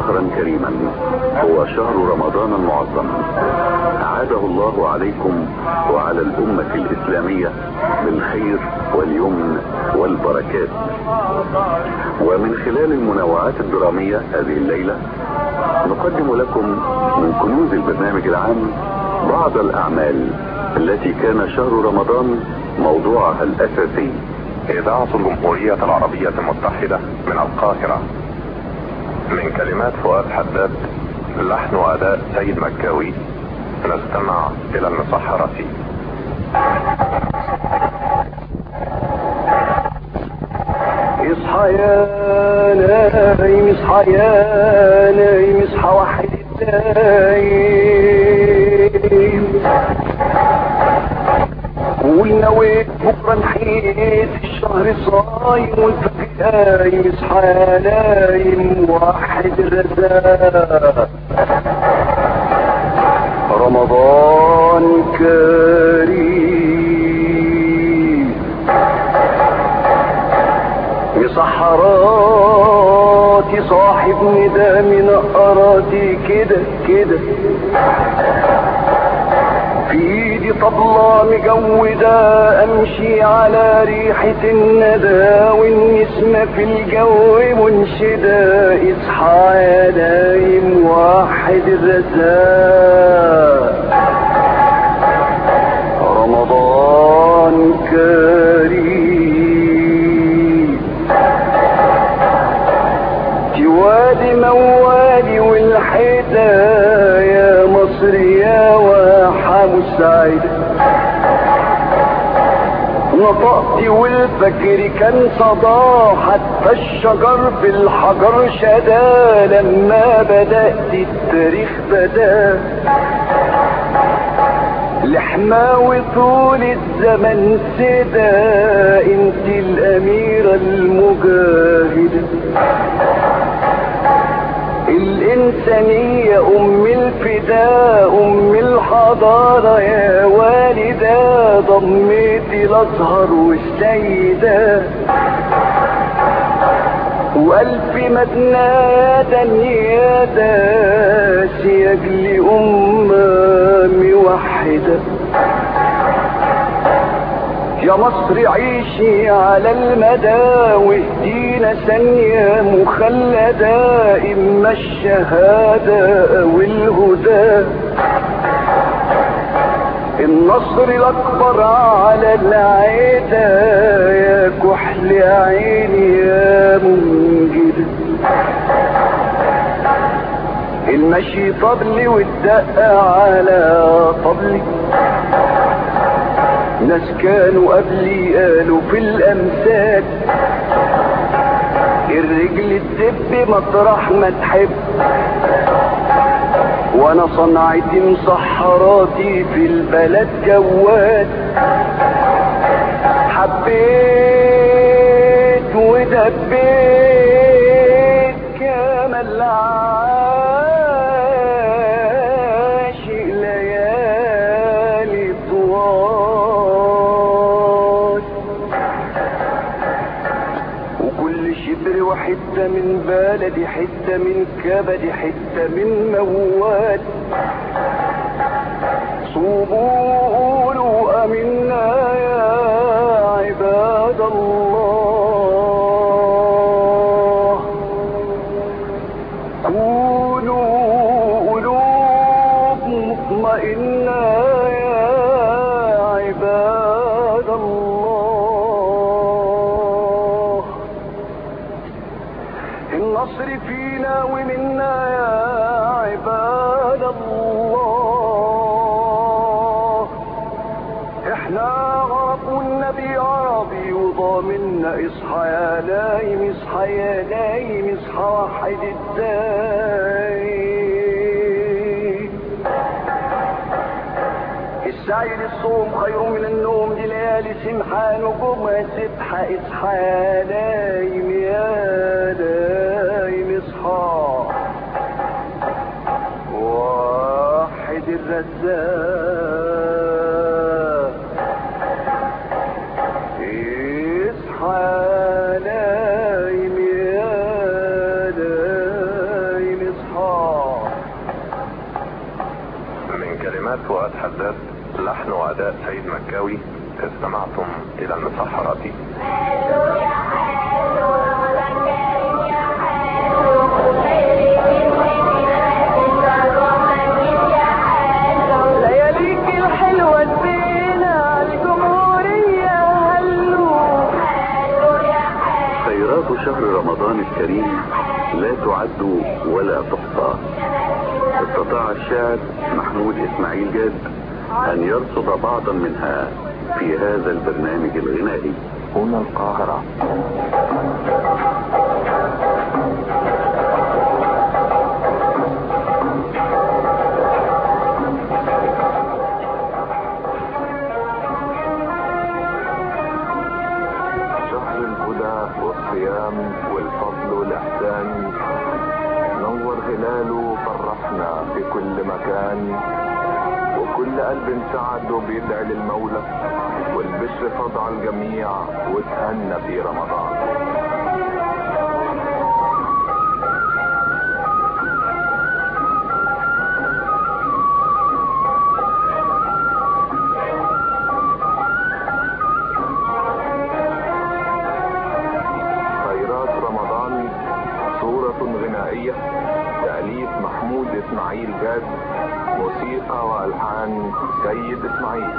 شهرا كريما هو شهر رمضان المعظم عاده الله عليكم وعلى الأمة الإسلامية بالخير واليمن والبركات ومن خلال المنوعات الدرامية هذه الليلة نقدم لكم من كنوز البرنامج العام بعض الأعمال التي كان شهر رمضان موضوعها الأساسي إذاعة الجمهورية العربية المتحدة من القاهرة من كلمات فؤاد حداد لحن وأداء سيد مكاوي نستمع إلى المسحرة اصحى يا نايم اصحى يا نايم اصحى واحد النايم قول نويت بكره نحيت الشهر صايم والفجر قايم اصحى يا نايم واحد الرزاق رمضان كريم مسحراتي صاحب ندى من قراتي كده كده في ايدي طبلة مجودة امشي على ريحة الندى والنسمة في الجو منشدة اصحى يا نايم واحد الرزاق رمضان كريم جوادي موالي والحيدة يا مصر يا واحة مساعدة نطقت والفجر كان صدى حتى الشجر بالحجر شدا لما بدأت التاريخ بدا لحماوي طول الزمن سدا انت الاميرة المجاهدة الانسانية ام الفداء ام الحضارة يا والدة ضميتي الازهر والسيدة والف مدنى يا دنيادا سياج لأمة موحدة يا مصر عيشي على المدى واهدينا ثانية مخلدة إما الشهادة أو الهدى النصر الأكبر على العيدة يا كحل عيني يا منجد المشي طبلي والدق على طبلي ناس كانوا قبلي قالوا في الأمثال الرجل تدب مطرح ما تحب وانا صنعتي مسحراتي في البلد جواد حبيت ودبيت كما العاشق ليالي طوال وكل شبر وحتة من بلدي حتة من كبدي حتة من موال صوبوا قولوا أمنا يا عباد الله كونوا قلوب مطمئنة يا عباد الله النصر فينا ومنا يا عباد الله احنا عرب والنبي عربي وضامنا اصحى يا نايم اصحى يا نايم اصحى وحد الدايم السعي للصوم خير من النوم دي ليالي سمحة نجومها سبحة اصحى يا نايم يا نايم اصحى واحد الرزاق اصحى نايم يا نايم اصحى مكاوي استمعتم الى المسحرات لياليك الحلوة تبينا الجمهورية هلو خيرات شهر رمضان الكريم لا تعد ولا تحصى استطاع الشاعر محمود اسماعيل جاد ان يرصد بعضا منها في هذا البرنامج الغنائي هنا القاهرة شهر الهدى والصيام والفضل والإحسان نور هلاله فرحنا في كل مكان وكل قلب سعد وبيدعي للمولى والبشر فاض على الجميع وتهنى في رمضان خيرات رمضان صورة غنائية تأليف محمود إسماعيل جاد موسيقى وألحان سيد إسماعيل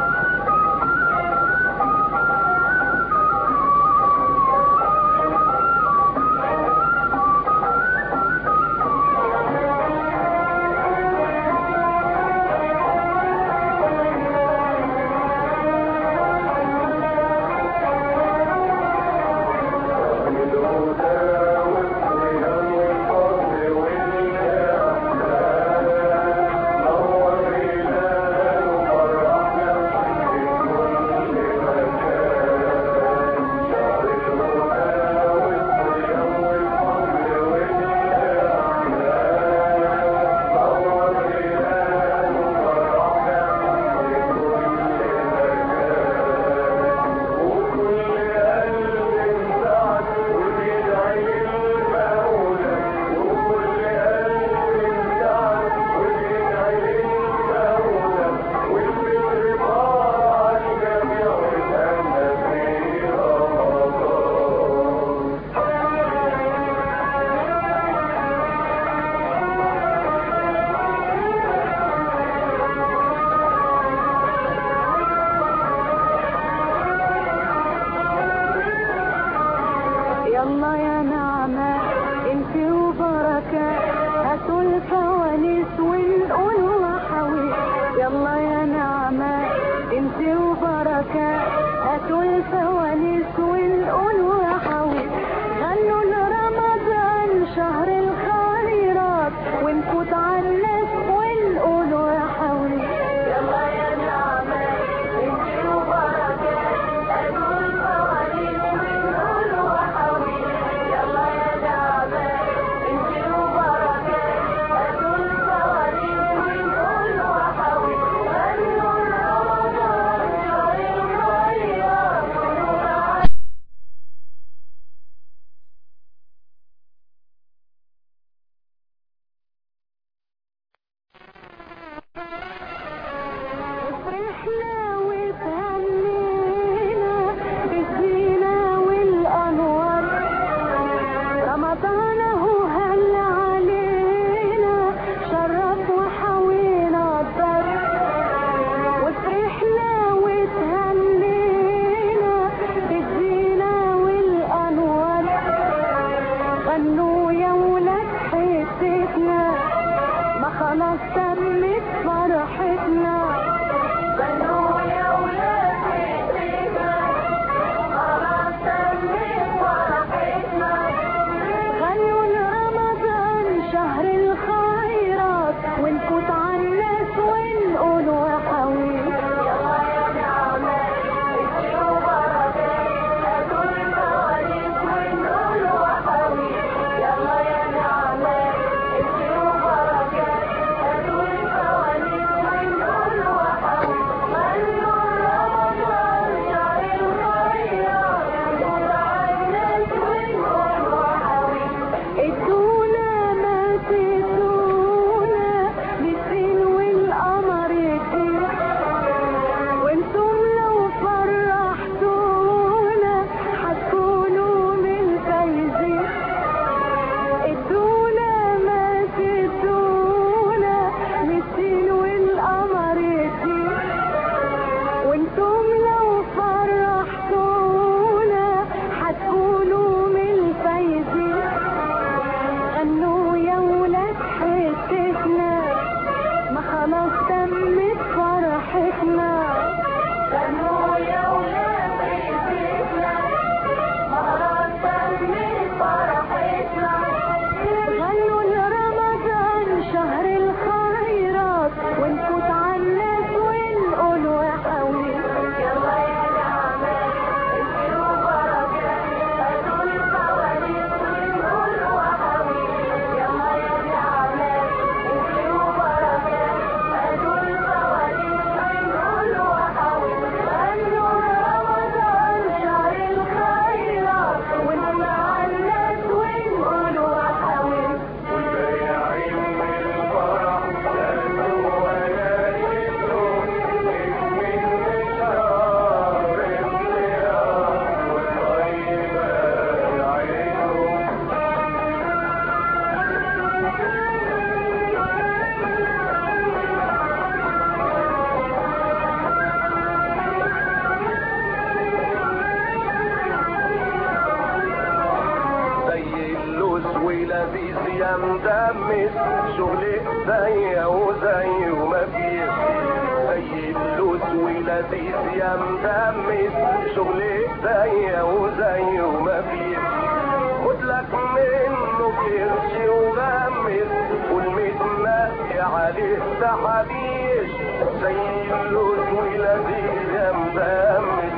ولذيذ يا مدمس شغل زي وزي وما فيش زي اللوز ولذيذ يا مدمس شغل زي وزي وما فيش خد لك منه قرش وغمس والمتمسي عليه سحابيش زي اللوز ولذيذ يا مدمس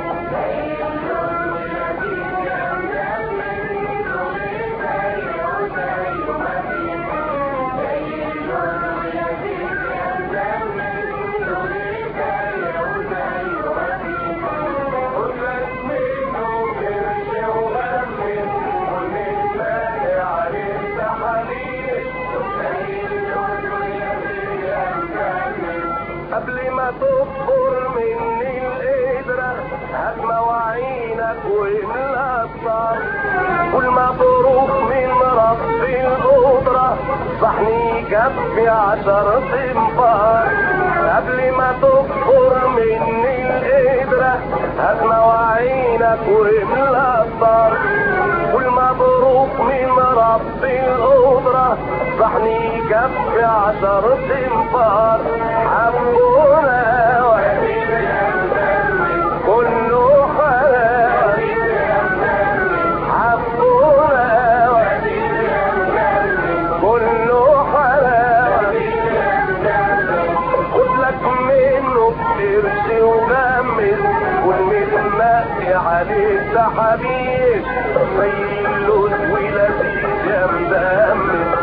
قبل ما تكبر مني القدرة هات مواعينك واملا الصار كل مبروك من رب القدرة صحني كفي عشر تنفار قبل ما تكبر مني القدرة هات مواعينك واملا الصار كل مبروك من رب القدرة صحني كفي عشر تنفار حبونا كله حلال حبونا كله حلال خد لك منه بقرش وغمس والمتمسي عليه سحابيش زي اللوز ولذيذ يا مدمس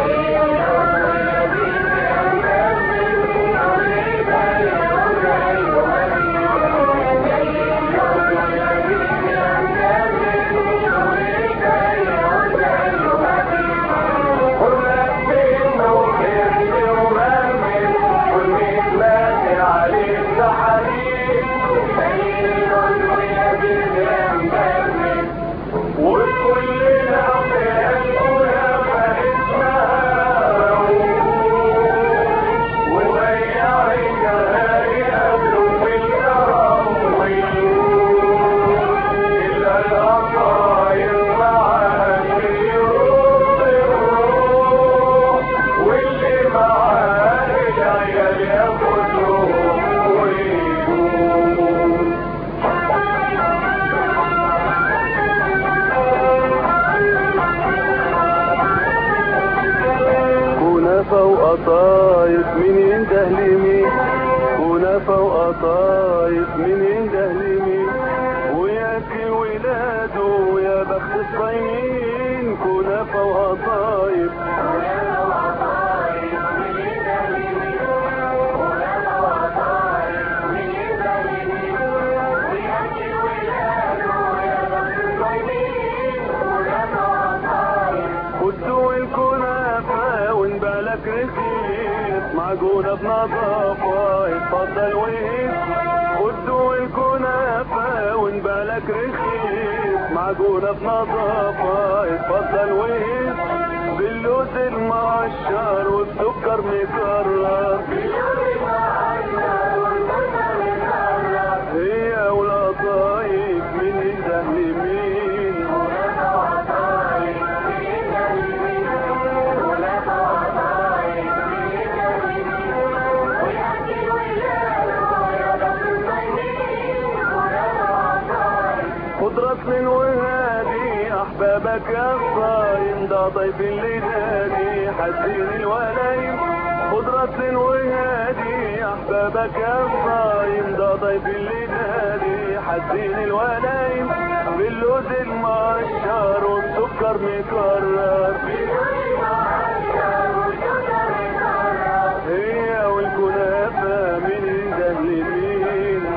كنافة وقطايف من ينده لمين كنافة وقطايف من ينده لمين وياكل ولاده يا بخت الصايمين كنافة وقطايف خدوا الكنافة ونبالك رخيص معجونة بنظافة اتفضل وهيس خدوا الكنافة ونبالك رخيص معجونة بنظافة اتفضل وهيس باللوز المعشر والسكر مكرر هي والقطايف من الدهن مين خضرة من وهادي احبابك يا الصايم ده ضيف اللي نادي حزين الولايم خضرة وهادي احبابك يا الصايم ده ضيف اللي نادي حزين الولايم باللوز المقشر والسكر مكرر هي والكنافة من ده لمين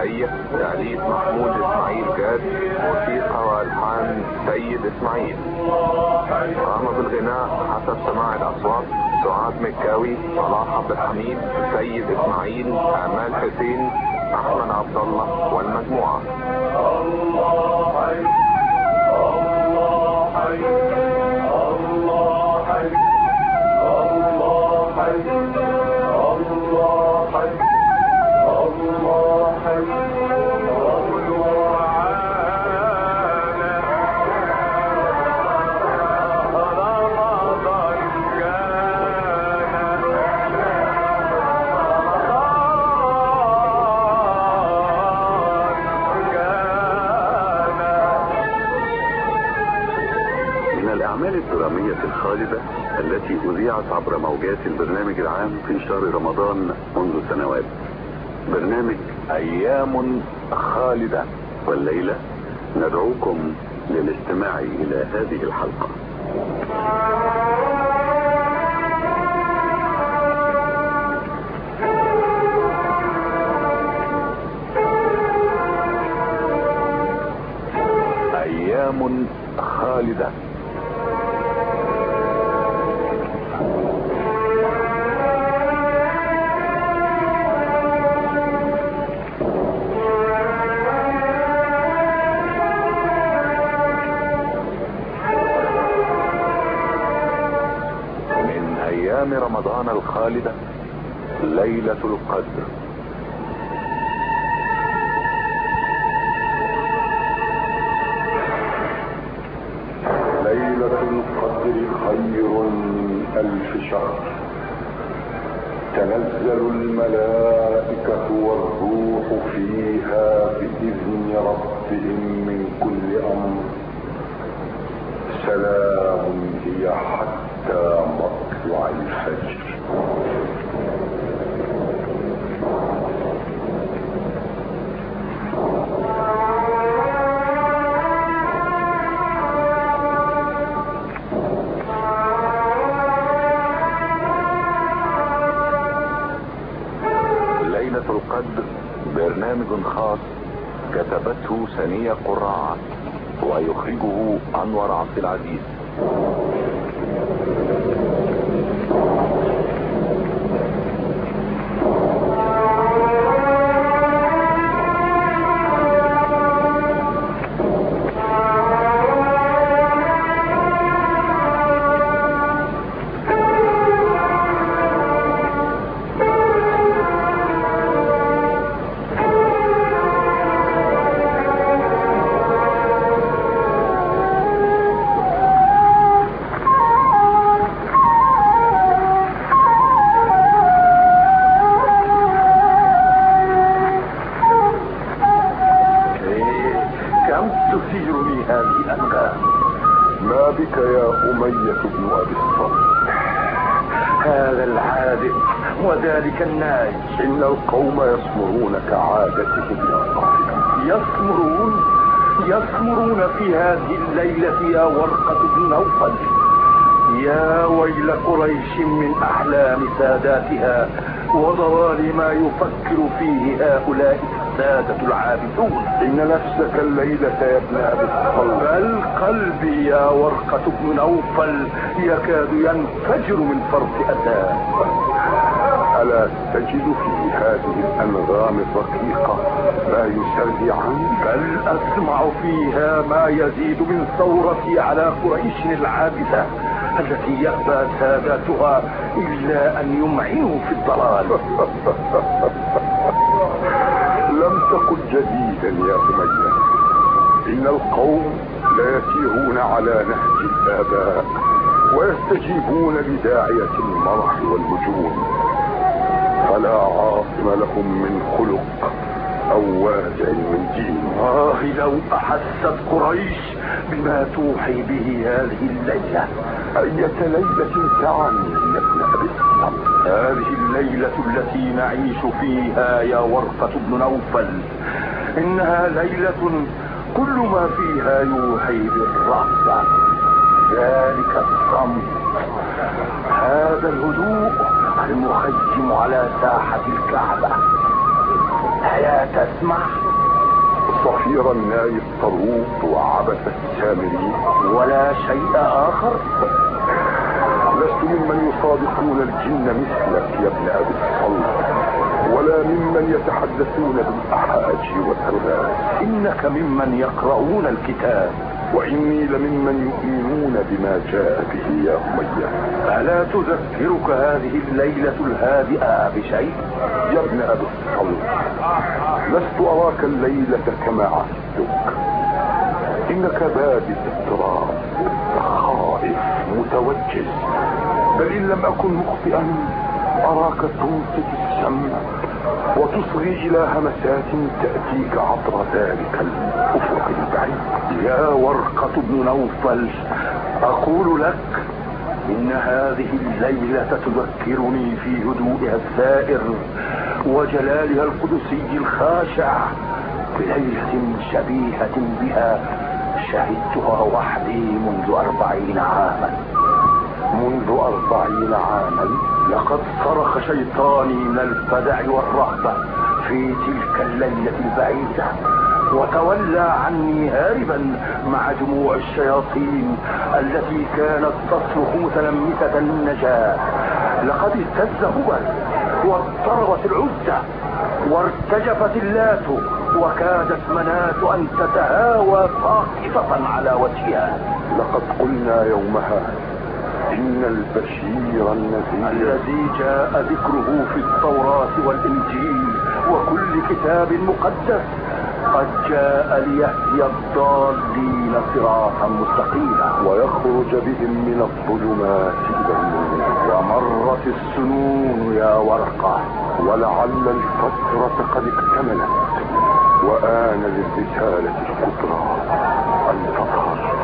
غنائية تأليف محمود إسماعيل جاد موسيقى وألحان سيد إسماعيل قام بالغناء حسب سماع الأصوات سعاد مكاوي صلاح عبد الحميد سيد إسماعيل آمال حسين أحمد عبد الله والمجموعة من الأعمال الدرامية الخالدة التي أذيعت عبر موجات البرنامج العام في شهر رمضان منذ سنوات برنامج أيام خالدة والليلة ندعوكم للاستماع إلى هذه الحلقة أيام خالدة من أيام رمضان الخالدة ليلة القدر ليلة القدر خير من ألف شهر تنزل الملائكة والروح فيها بإذن ربهم من كل أمر سلام هي حتى مطلع الفجر ليلة القدر برنامج خاص كتبته سنية قراع ويخرجه أنور عبد العزيز كم تثيرني هذه الأنغام ما بك يا أمية بن أبي الصلت هذا العابد وذلك الناج إن القوم يصمرون كعادتهم يا صاحبي يصمرون يصمرون في هذه الليلة يا ورقة بن نوفل يا ويل قريش من أحلام ساداتها وضلال ما يفكر فيه هؤلاء السادة العابدون إن نفسك الليلة يا ابن أبي الصلب بل قلبي يا ورقة بن نوفل يكاد ينفجر من فرط أساه ألا تجد في هذه الأنغام الرقيقة ما يسري عنك بل أسمع فيها ما يزيد من ثورتي على قريش العابدة التي يأبى ساداتها إلا أن يمعنوا في الضلال لم تقل جديدا يا أمية إن القوم ليسيرون على نهج الآباء ويستجيبون لداعية المرح والهجوم فلا عاصم لهم من خلق أو وازع من دين آه لو أحست قريش بما توحي به هذه الليلة أية ليلة تعني يا ابن أبي الصمت هذه الليلة التي نعيش فيها يا ورقة بن نوفل إنها ليلة كل ما فيها يوحي بالرهبة ذلك الصمت هذا الهدوء المخيم على ساحة الكعبة ألا تسمع صفير الناي الطروط وعبث السامري ولا شيء آخر لست ممن يصادقون الجن مثلك يا ابن ابي الصلت ولا ممن يتحدثون بالاحاج والثلاث إنك ممن يقرؤون الكتاب واني لممن يؤمنون بما جاء به يا اميه ألا تذكرك هذه الليلة الهادئة بشيء يا ابن ابي الصلت لست اراك الليله كما عهدتك انك بادئ اضطراب خائف متوجس بل ان لم اكن مخطئا اراك تنصت السمع وتصغي الى همسات تاتيك عبر ذلك الافق البعيد يا ورقة بن نوفل أقول لك إن هذه الليلة تذكرني في هدوئها الثائر وجلالها القدسي الخاشع بليلة شبيهة بها شهدتها وحدي منذ أربعين عاما منذ أربعين عاما لقد صرخ شيطاني من الفزع والرهبة في تلك الليلة البعيدة وتولى عني هاربا مع جموع الشياطين التي كانت تصرخ متلمسة النجاة لقد اهتز هبل واضطربت العزة وارتجفت اللات وكادت مناة أن تتهاوى ساقطة على وجهها لقد قلنا يومها إن البشير النذير الذي جاء ذكره في التوراة والإنجيل وكل كتاب مقدس قد جاء ليهدي الضالين صراطا مستقيما ويخرج بهم من الظلمات إلى النور ومرت السنون يا ورقة ولعل الفترة قد اكتملت وآن للرسالة الكبرى أن تظهر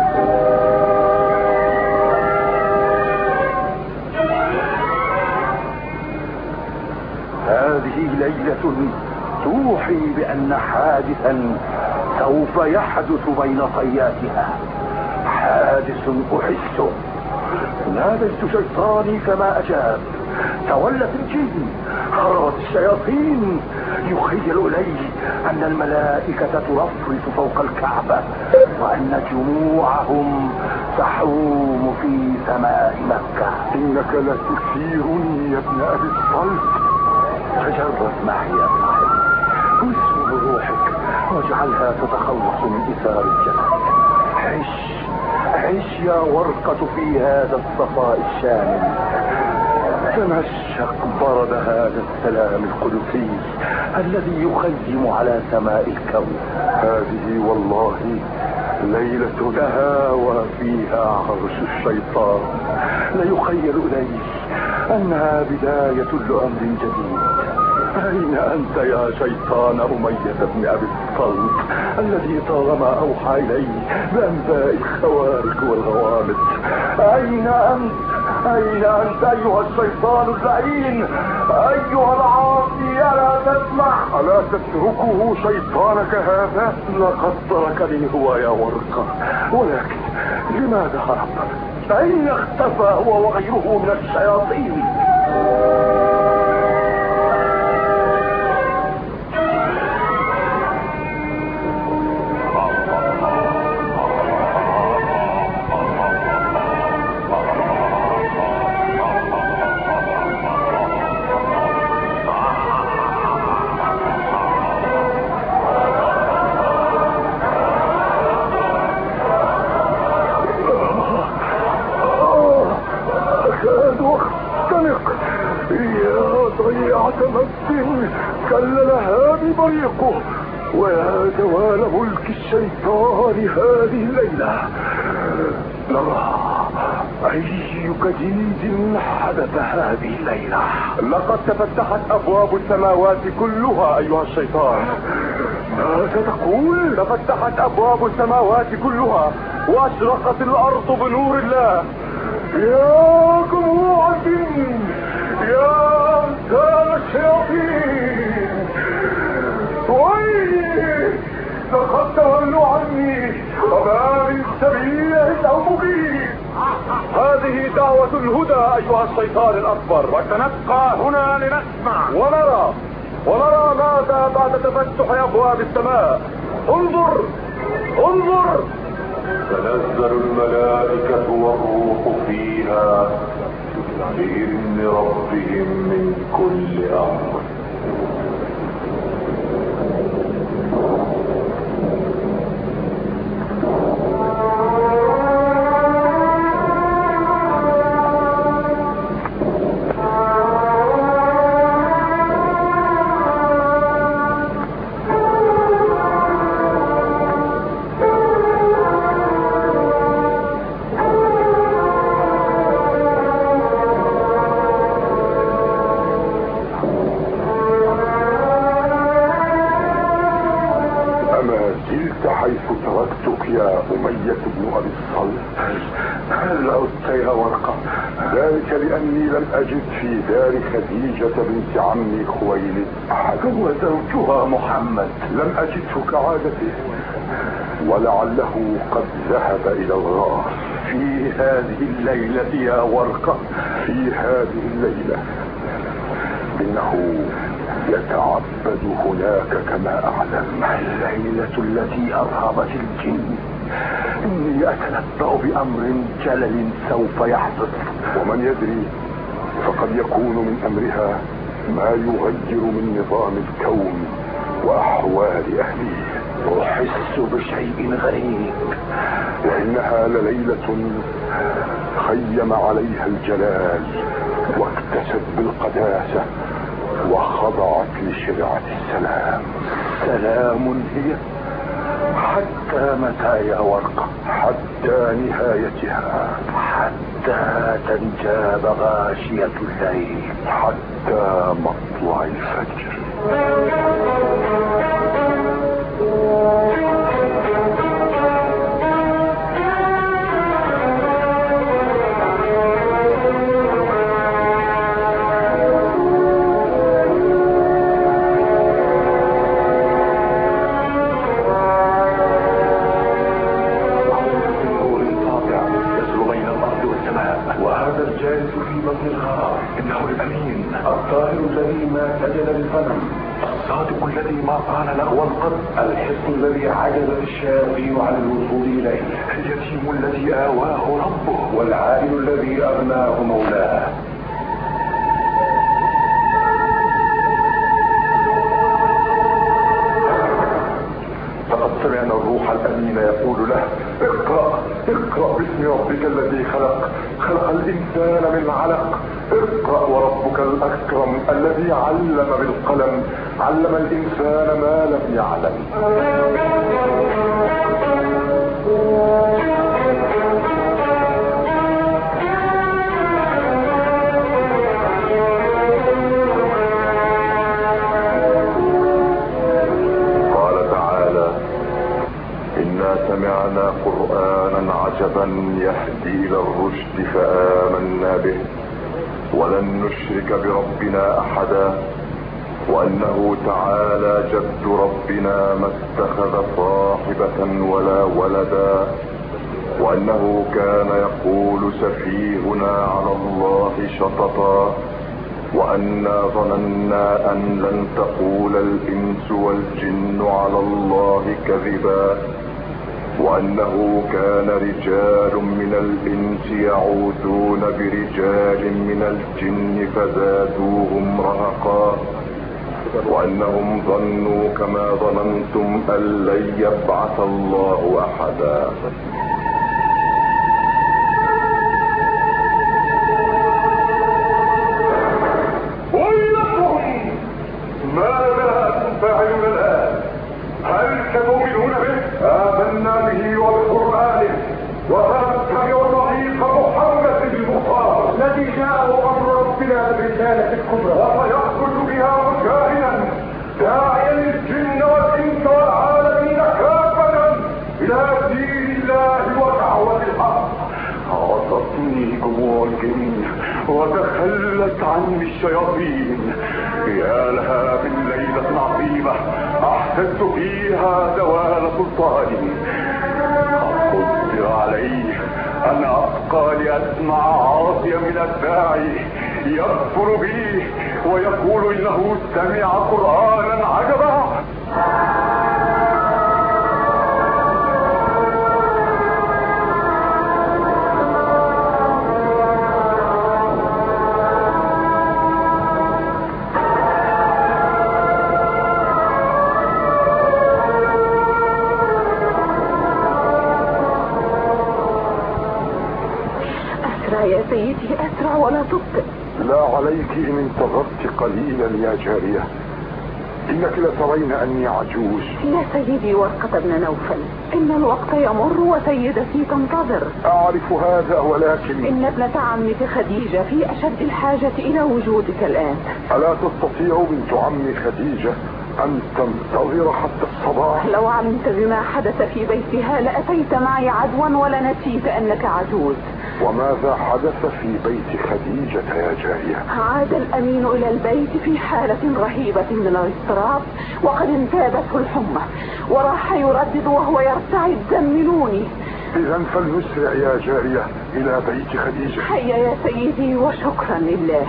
هذه ليلة توحي بأن حادثا سوف يحدث بين طياتها حادث أحسه ناديت شيطاني كما أجاب تولت الجن خربت الشياطين يخيل إلي أن الملائكة ترفرف فوق الكعبة وأن جموعهم تحوم في سماء مكة إنك لا تثيرني يا ابن أبي الصلت تجرد معي يا صاحبي واسم بروحك واجعلها تتخلص من إثار الجسد عش عش يا ورقة في هذا الصفاء الشامل تمشق برد هذا السلام القدسي الذي يخيم على سماء الكون هذه والله ليلة تهاوى فيها عرش الشيطان ليخيل إليه أنها بداية لأمر جديد أين أنت يا شيطان أمية بن أبي الصلت الذي طالما أوحى إلي بأنباء الخوارق والغوامض أين أنت أين أنت أيها الشيطان اللعين أيها العاصي ألا تسمع ألا تتركه شيطانك هذا لقد تركني هو يا ورقة ولكن لماذا هرب أين اختفى هو وغيره من الشياطين أكاد أختنق يا ضيعة نفس كللها ببريقه ويا زوال ملك الشيطان هذه الليلة نرى أي جديد حدث هذه الليلة لقد تفتحت أبواب السماوات كلها أيها الشيطان ماذا تقول؟ تفتحت أبواب السماوات كلها وأشرقت الأرض بنور الله يا جموع الجن يا أمثال الشياطين ويلي لقد تولوا عني وما من سبيل أو مبين هذه دعوة الهدى أيها الشيطان الأكبر وسنبقى هنا لنسمع ونرى ونرى ماذا بعد تفتح ابواب السماء انظر انظر تنزل الملائكة والروح فيها بإذن ربهم من كل أمر أما زلت حيث تركتك يا أمية بن أبي الصلت هل عدت يا ورقة ذلك لأني لم أجد في دار خديجة بنت عمي خويلد أحد وزوجها محمد لم أجده كعادته ولعله قد ذهب إلى الغار في هذه الليلة يا ورقة في هذه الليلة إنه يتعبد هناك كما أعلم الليلة التي أرهبت الجن إني أتنبأ بأمر جلل سوف يحدث ومن يدري فقد يكون من أمرها ما يغير من نظام الكون وأحوال أهله أحس بشيء غريب وإنها لليلة خيم عليها الجلال واكتست بالقداسة وخضعت لشرعة السلام سلام هي حتى متى يا ورقة حتى نهايتها حتى تنجاب غاشية الليل حتى مطلع الفجر نور ساطع يسر بين الارض والسماء وهذا الجالس في بطن الغار انه الامين الطاهر الذي ما سجد للفم الصادق الذي ما قال لغوا قط الحصن الذي عجز الشياطين عن الوصول اليه اليتيم الذي اواه ربه والعائل الذي اغناه مولاه فقد سمعنا الروح الامين يقول له اقرا اقرا باسم ربك الذي خلق خلق الانسان من علق اقرا وربك الاكرم الذي علم بالقلم علم الانسان ما لم يعلم قال تعالى إنا سمعنا قرآنا عجبا يهدي إلى الرشد فآمنا به ولن نشرك بربنا أحدا وأنه تعالى جد ربنا ما اتخذ صاحبة ولا ولدا وأنه كان يقول سفيهنا على الله شططا وأنا ظننا أن لن تقول الإنس والجن على الله كذبا وأنه كان رجال من الإنس يعوذون برجال من الجن فزادوهم رهقا وأنهم ظنوا كما ظننتم أن لن يبعث الله أحدا ويلكم ماذا تفعلون الآن هل تؤمنون به آمنا به وبقرآنه وسنتبع طريق محمد المختار الذي جاءه أمر ربنا بالرسالة الكبرى وسيخرج بها مجاهدا داعيا الجن والإنس والعالمين كافة إلى دين الله ودعوة الحق عصتني جموع الجن وتخلت عني الشياطين يا لها من ليلة عظيمة أحسست فيها زوال سلطاني قدر علي أن أبقى لأسمع عاصيا من الداعي يغفر بي ويقول انه سمع قرانا عجبا أسرع يا سيدي أسرع ولا تبطئ لا عليك ان انتظرت قليلا يا جارية انك لترين اني عجوز يا سيدي ورقة بن نوفل إن الوقت يمر وسيدتي تنتظر اعرف هذا ولكن إن ابنة عمك خديجة في أشد الحاجة إلى وجودك الآن الا تستطيع بنت عمي خديجة ان تنتظر حتى الصباح لو علمت بما حدث في بيتها لأتيت معي عدوا ولنسيت أنك عجوز وماذا حدث في بيت خديجة يا جارية عاد الأمين إلى البيت في حالة رهيبة من الاضطراب وقد انتابته الحمى وراح يردد وهو يرتعد زملوني اذا فلنسرع يا جارية الى بيت خديجة هيا يا سيدي وشكرا لله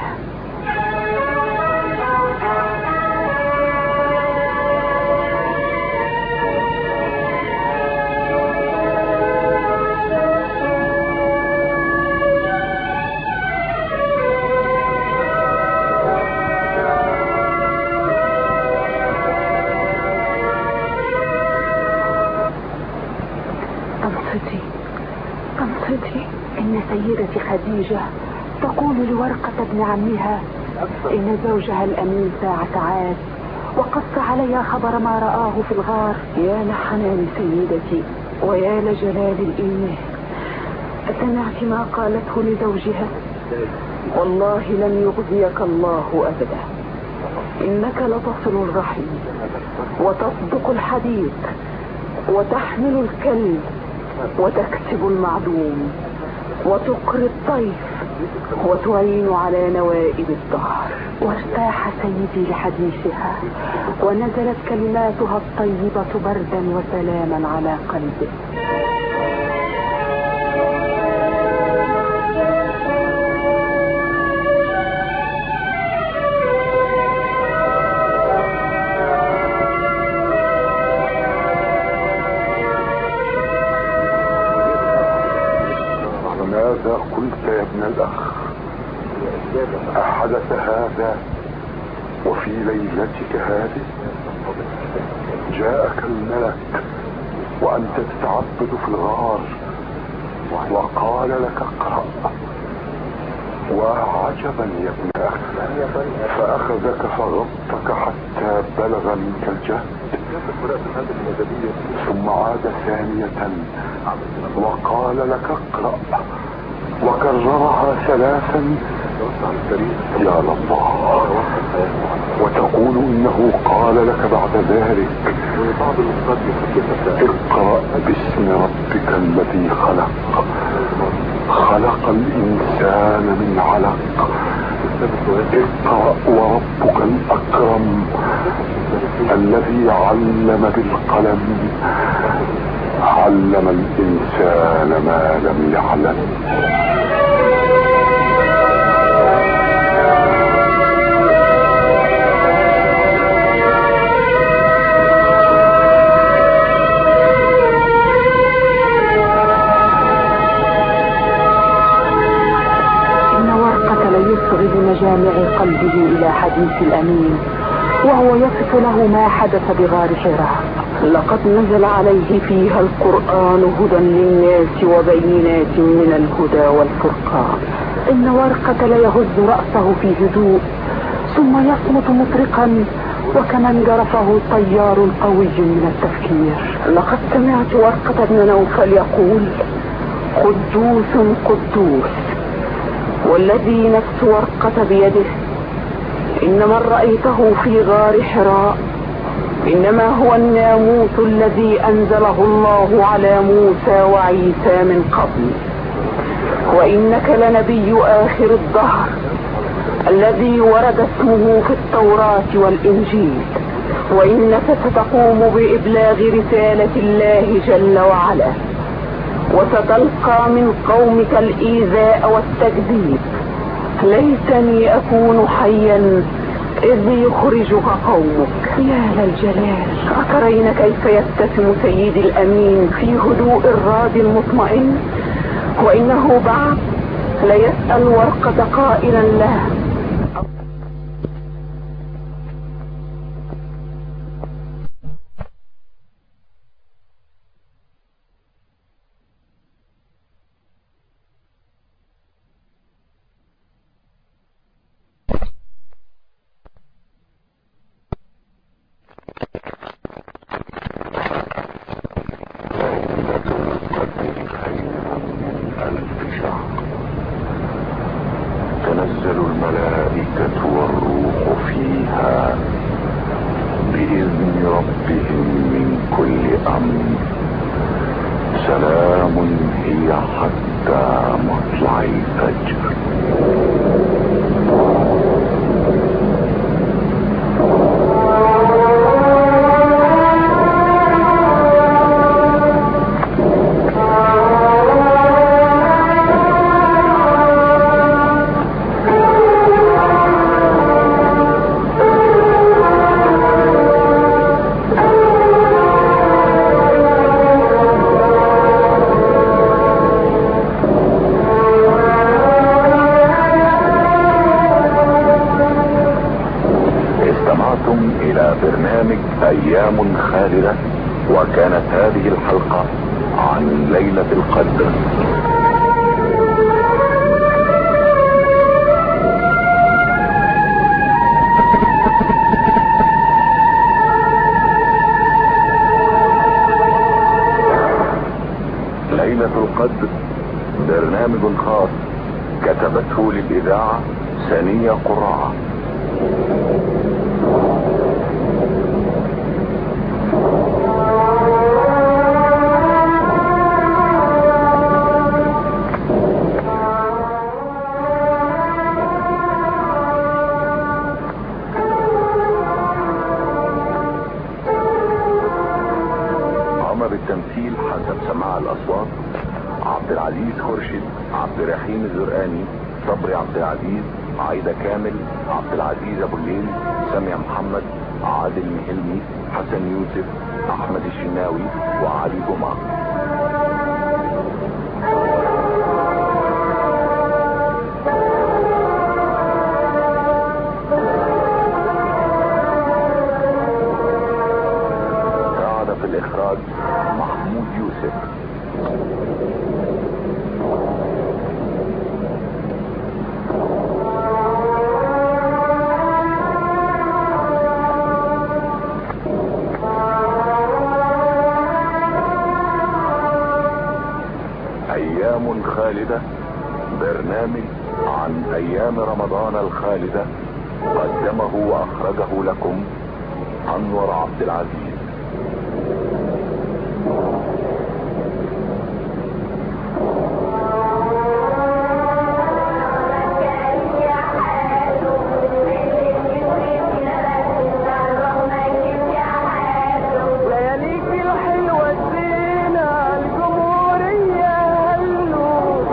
أنصتي أنصتي إن سيدتي خديجة تقول لورقة ابن عمها إن زوجها الأمين ساعة عاد وقص عليها خبر ما رآه في الغار يا لحنان سيدتي ويا لجلال الإيمان أسمعت ما قالته لزوجها والله لن يخزيك الله أبدا إنك لتصل الرحم وتصدق الحديث وتحمل الكلب وتكسب المعدوم وتقري الطيف وتعين على نوائب الدهر وارتاح سيدي لحديثها ونزلت كلماتها الطيبة بردا وسلاما على قلبه ماذا قلت يا ابن الأخ أحدث هذا وفي ليلتك هذه جاءك الملك وأنت تتعبد في الغار وقال لك اقرأ وعجبا يا ابن أخ فأخذك فغطك حتى بلغ منك الجهد ثم عاد ثانية وقال لك اقرأ وكررها ثلاثا يا الله وتقول انه قال لك بعد ذلك اقرأ باسم ربك الذي خلق خلق الانسان من علق اقرأ وربك الاكرم الذي علم بالقلم علم الانسان ما لم يعلم إن ورقة ليصغي بمجامع قلبه إلى حديث الأمين وهو يصف له ما حدث بغار حراء لقد نزل عليه فيها القرآن هدى للناس وبينات من الهدى والفرقان إن ورقة ليهز رأسه في هدوء ثم يصمت مطرقا وكمن جرفه طيار قوي من التفكير لقد سمعت ورقة بن نوفل يقول قدوس قدوس والذي نفس ورقة بيده إن من رأيته في غار حراء إنما هو الناموس الذي أنزله الله على موسى وعيسى من قبل وإنك لنبي آخر الدهر الذي ورد اسمه في التوراة والإنجيل وإنك ستقوم بإبلاغ رسالة الله جل وعلا وستلقى من قومك الإيذاء والتكذيب ليتني أكون حيا إذ يخرجها قومك يا للجلال أترين كيف يبتسم سيدي الأمين في هدوء الراد المطمئن وإنه بعد ليسأل ورقة قائلا له تنزل الملائكة والروح فيها بإذن ربهم من كل أمر سلام هي حتى مطلع الفجر استمعتم إلى برنامج أيام خالدة وكانت هذه الحلقة عن ليلة القدر ليلة القدر برنامج خاص كتبته للإذاعة ثانية قراعة قام بالتمثيل حسب سماع الاصوات عبد العزيز خورشيد عبد الرحيم الزرقاني صبري عبد العزيز عايدة كامل عبد العزيز ابو الليل سامية محمد عادل مهلمي حسن يوسف احمد الشناوي وعلي جمعه ساعد في الاخراج محمود يوسف ايام خالدة برنامج عن ايام رمضان الخالدة قدمه واخرجه لكم انور عبد العزيز لياليك الحلوة الزينة الجمهورية هلو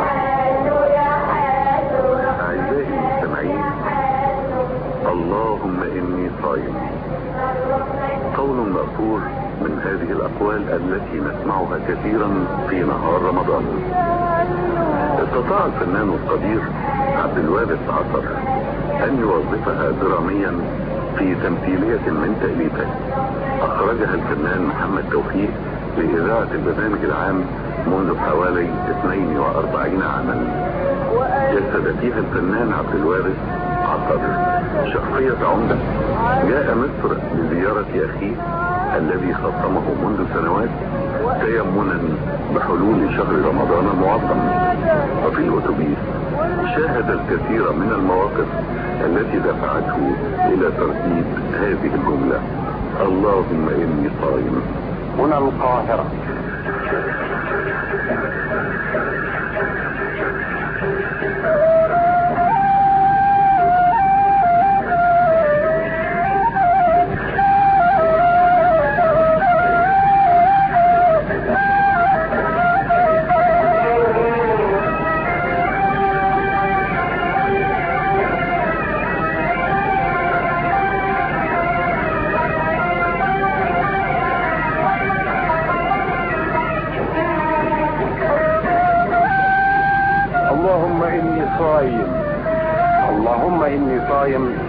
أعزائي المستمعين اللهم إني صائم قول مأثور من هذه الأقوال التي نسمعها كثيرا في نهار رمضان استطاع الفنان القدير عبد الوارث عطر أن يوظفها دراميا في تمثيلية من تأليفه أخرجها الفنان محمد توفيق لإذاعة البرنامج العام منذ حوالي 42 عاما جسد فيها الفنان عبد الوارث عطر شخصية عمدة جاء مصر لزيارة أخيه الذي خصمه منذ سنوات تيمنا بحلول شهر رمضان المعظم وفي الأتوبيس شاهد الكثير من المواقف التي دفعته إلى ترديد هذه الجملة اللهم إني صائم هنا القاهرة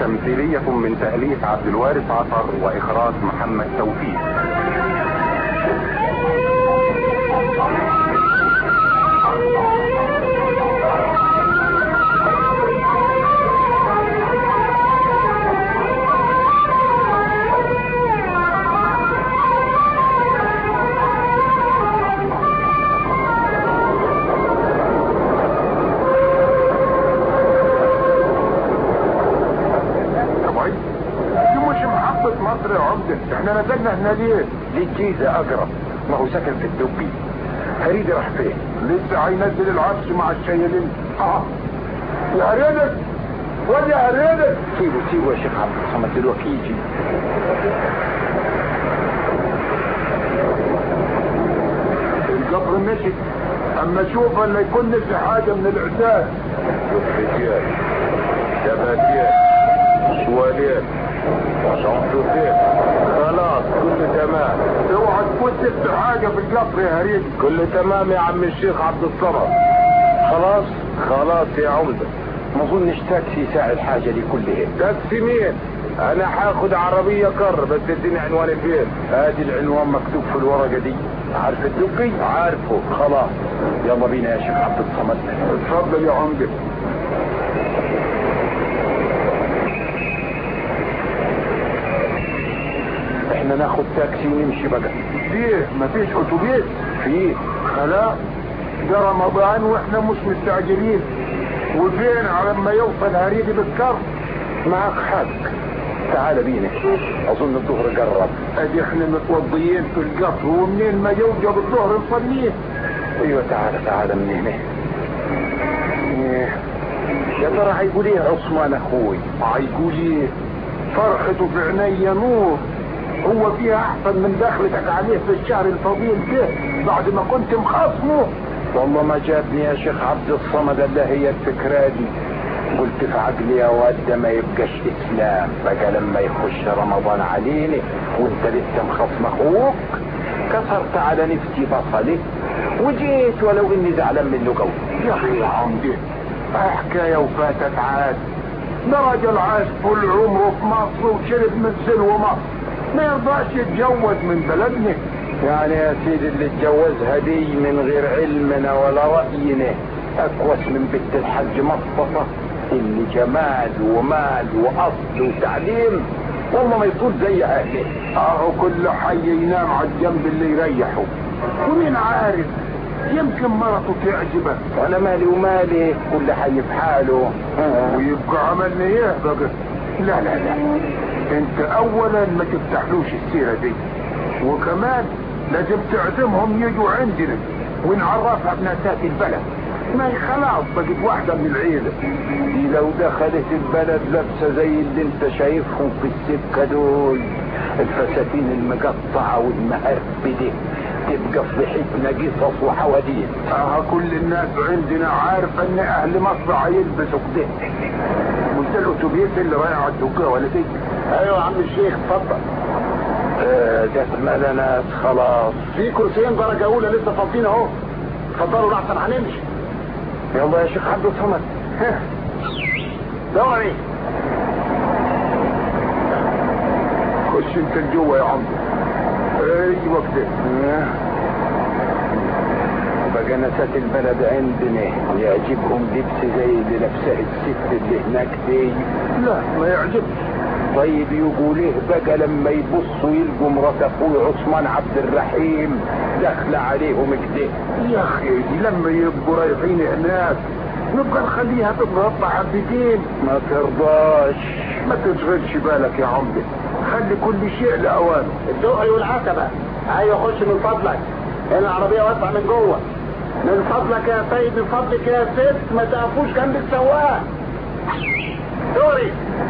تمثيلية من تأليف عبد الوارث عطر وإخراج محمد توفيق طبعا دي مش محطة مصر يا عمدة احنا نزلنا هنا ليه؟ للجيزة اقرب ما هو ساكن في الدبي هريدي راح فين؟ لسه هينزل العفش مع الشيالين اه يا هريدك وين يا هريدك؟ سيبه سيبه يا شيخ عبد الصمد دلوقتي يجي القطر مشي اما شوف ولا يكون في حاجة من الاعداد شوف رجال شباتيات شواليات شنطتين خلاص كل تمام اوعى تكون سبت حاجة في القطر يا هريد كل تمام يا عم الشيخ عبد الصمد خلاص خلاص يا عمدة ما اظنش تاكسي يساعد حاجة دي كلها تاكسي مين انا هاخد عربية كر بس اديني عنواني فين ادي العنوان مكتوب في الورقة دي عارف الدقي عارفه خلاص يلا بينا يا شيخ عبد الصمد اتفضل يا عمدة احنا ناخد تاكسي ونمشي بقى فيه مفيش اتوبيس فيه خلاص ده رمضان واحنا مش مستعجلين وفين على ما يوصل هريدي بالكر معك حق تعال بينا اظن الظهر قرب ادي احنا متوضيين في القطر ومنين ما يوجب الظهر نصليه ايوه تعال تعال من هنا إيه. يا ترى هيقول ايه عثمان اخوي هيقول ايه فرحته في عينيا نور هو فيها احسن من دخلتك عليه في الشهر الفضيل ده بعد ما كنت مخاصمه والله ما جابني يا شيخ عبد الصمد الا هي الفكره دي قلت في عقلي يا واد ده ما يبقاش اسلام بقى لما يخش رمضان علينا وانت لسه مخصم اخوك كسرت على نفسي بصلي وجيت ولو اني زعلان منه قوي يا اخي يا عمدي حكايه وفاتت عاد ده راجل عاش طول عمره في مصر وشرب من سلو مصر ما يرضاش يتجوز من بلدنا يعني يا سيدي اللي اتجوزها دي من غير علمنا ولا رأينا أكوس من بنت الحج مصطفى اللي جمال ومال وأصل وتعليم والله ما يطول زي أهله أهو كل حي ينام على الجنب اللي يريحه ومين عارف يمكن مرته تعجبك انا مالي ومالي كل حي في حاله ويبقى عملنا ايه بقى لا لا لا انت اولا ما تفتحلوش السيرة دي وكمان لازم تعزمهم يجوا عندنا ونعرفها بناسات البلد ما هي خلاص بقت واحدة من العيلة دي لو دخلت البلد لابسة زي اللي انت شايفهم في السكة دول الفساتين المقطعة والمهربدة تبقى في ريحتنا قصص وحواديت اه كل الناس عندنا عارفة ان اهل مصر هيلبسوا كده قلت الاتوبيس اللي رايح على الدكة ولا تيجي ايوه يا عم الشيخ اتفضل آه ده مال ناس خلاص في كرسيين درجة اولى لسه فاضيين اهو اتفضلوا لحسن هنمشي يلا يا شيخ عبد الصمد دوري خش انت لجوه يا عم ايوه كده بقى نسات البلد عندنا يعجبهم لبس زي اللي لابساه الست اللي هناك دي لا ما يعجبش طيب يقول ايه بقى لما يبصوا يلقوا مرات اخوي عثمان عبد الرحيم داخله عليهم كده يا اخي لما يبقوا رايحين هناك نبقى نخليها تتغطى حبتين ما ترضاش ما تشغلش بالك يا عمدي خلي كل شيء لاوانه الدقي والعتبة ايوه خش من فضلك هنا العربية واسعة من جوه من فضلك يا سيد من فضلك يا ست ما تقفوش جنب السواق دوري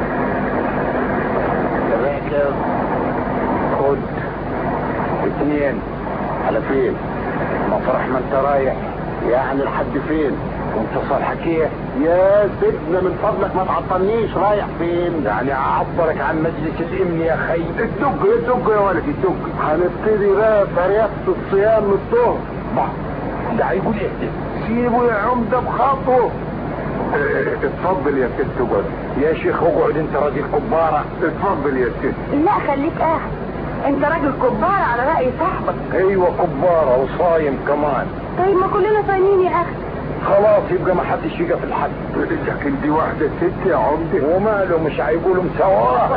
راكب خد اتنين على فين مطرح ما انت رايح يعني لحد فين وانت صالحك ايه يا سيدنا من فضلك ما تعطلنيش رايح فين يعني اعبرك عن مجلس الامن يا خي الدق الدق يا ولد الدق هنبتدي بقى فريقة الصيام الظهر ده هيقول ايه سيبه يا عمدة بخاطره اتفضل يا ست اقعد يا شيخ اقعد انت راجل كبارة اتفضل يا ست لا خليك قاعد انت راجل كبار على رأي صاحبك ايوه كبارة وصايم كمان طيب ما كلنا صايمين يا اخي خلاص يبقى ما حدش يقف الحد لكن دي واحدة ست يا عمدة وماله مش هيقولوا مسواه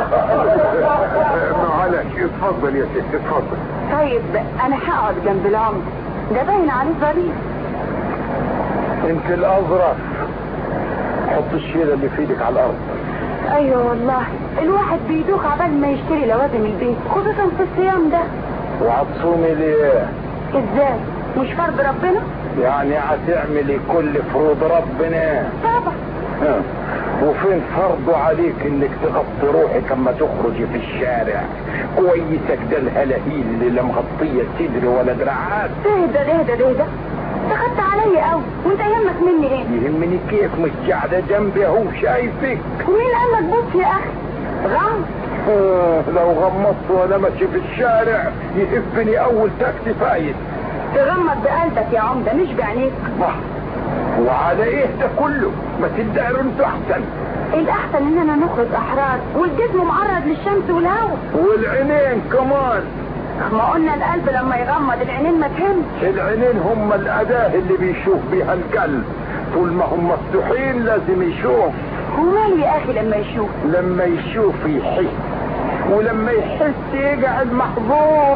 معلش اتفضل يا ست اتفضل طيب انا هقعد جنب العمر ده باين عليه ظريف انت الاظرف حط الشيلة اللي في ايدك على الارض ايوه والله الواحد بيدوخ عبال ما يشتري لوازم البيت خصوصا في الصيام ده وهتصومي ليه ازاي مش فرض ربنا يعني هتعملي كل فروض ربنا طبعا ها. وفين فرضه عليك انك تغطي روحك اما تخرجي في الشارع كويسك ده الهلاهيل اللي لا مغطيه صدري ولا دراعات تهدى تهدى تهدى تخدت عليا قوي وانت يهمك مني ايه يهمني كيف مش قاعده جنبي اهو شايفك ومين قال لك بص يا اخي غم آه، لو غمضت وانا ماشي في الشارع يهبني اول تاكسي فايت تغمض بقلبك يا عمده مش بعينيك صح وعلى ايه ده كله ما تدعروا انتوا احسن الاحسن اننا نخرج احرار والجسم معرض للشمس والهواء والعينين كمان ما قلنا القلب لما يغمض العينين ما تهمش العينين هم الاداة اللي بيشوف بيها القلب طول ما هم مفتوحين لازم يشوف ومال يا اخي لما يشوف لما يشوف يحس ولما يحس يقعد محظور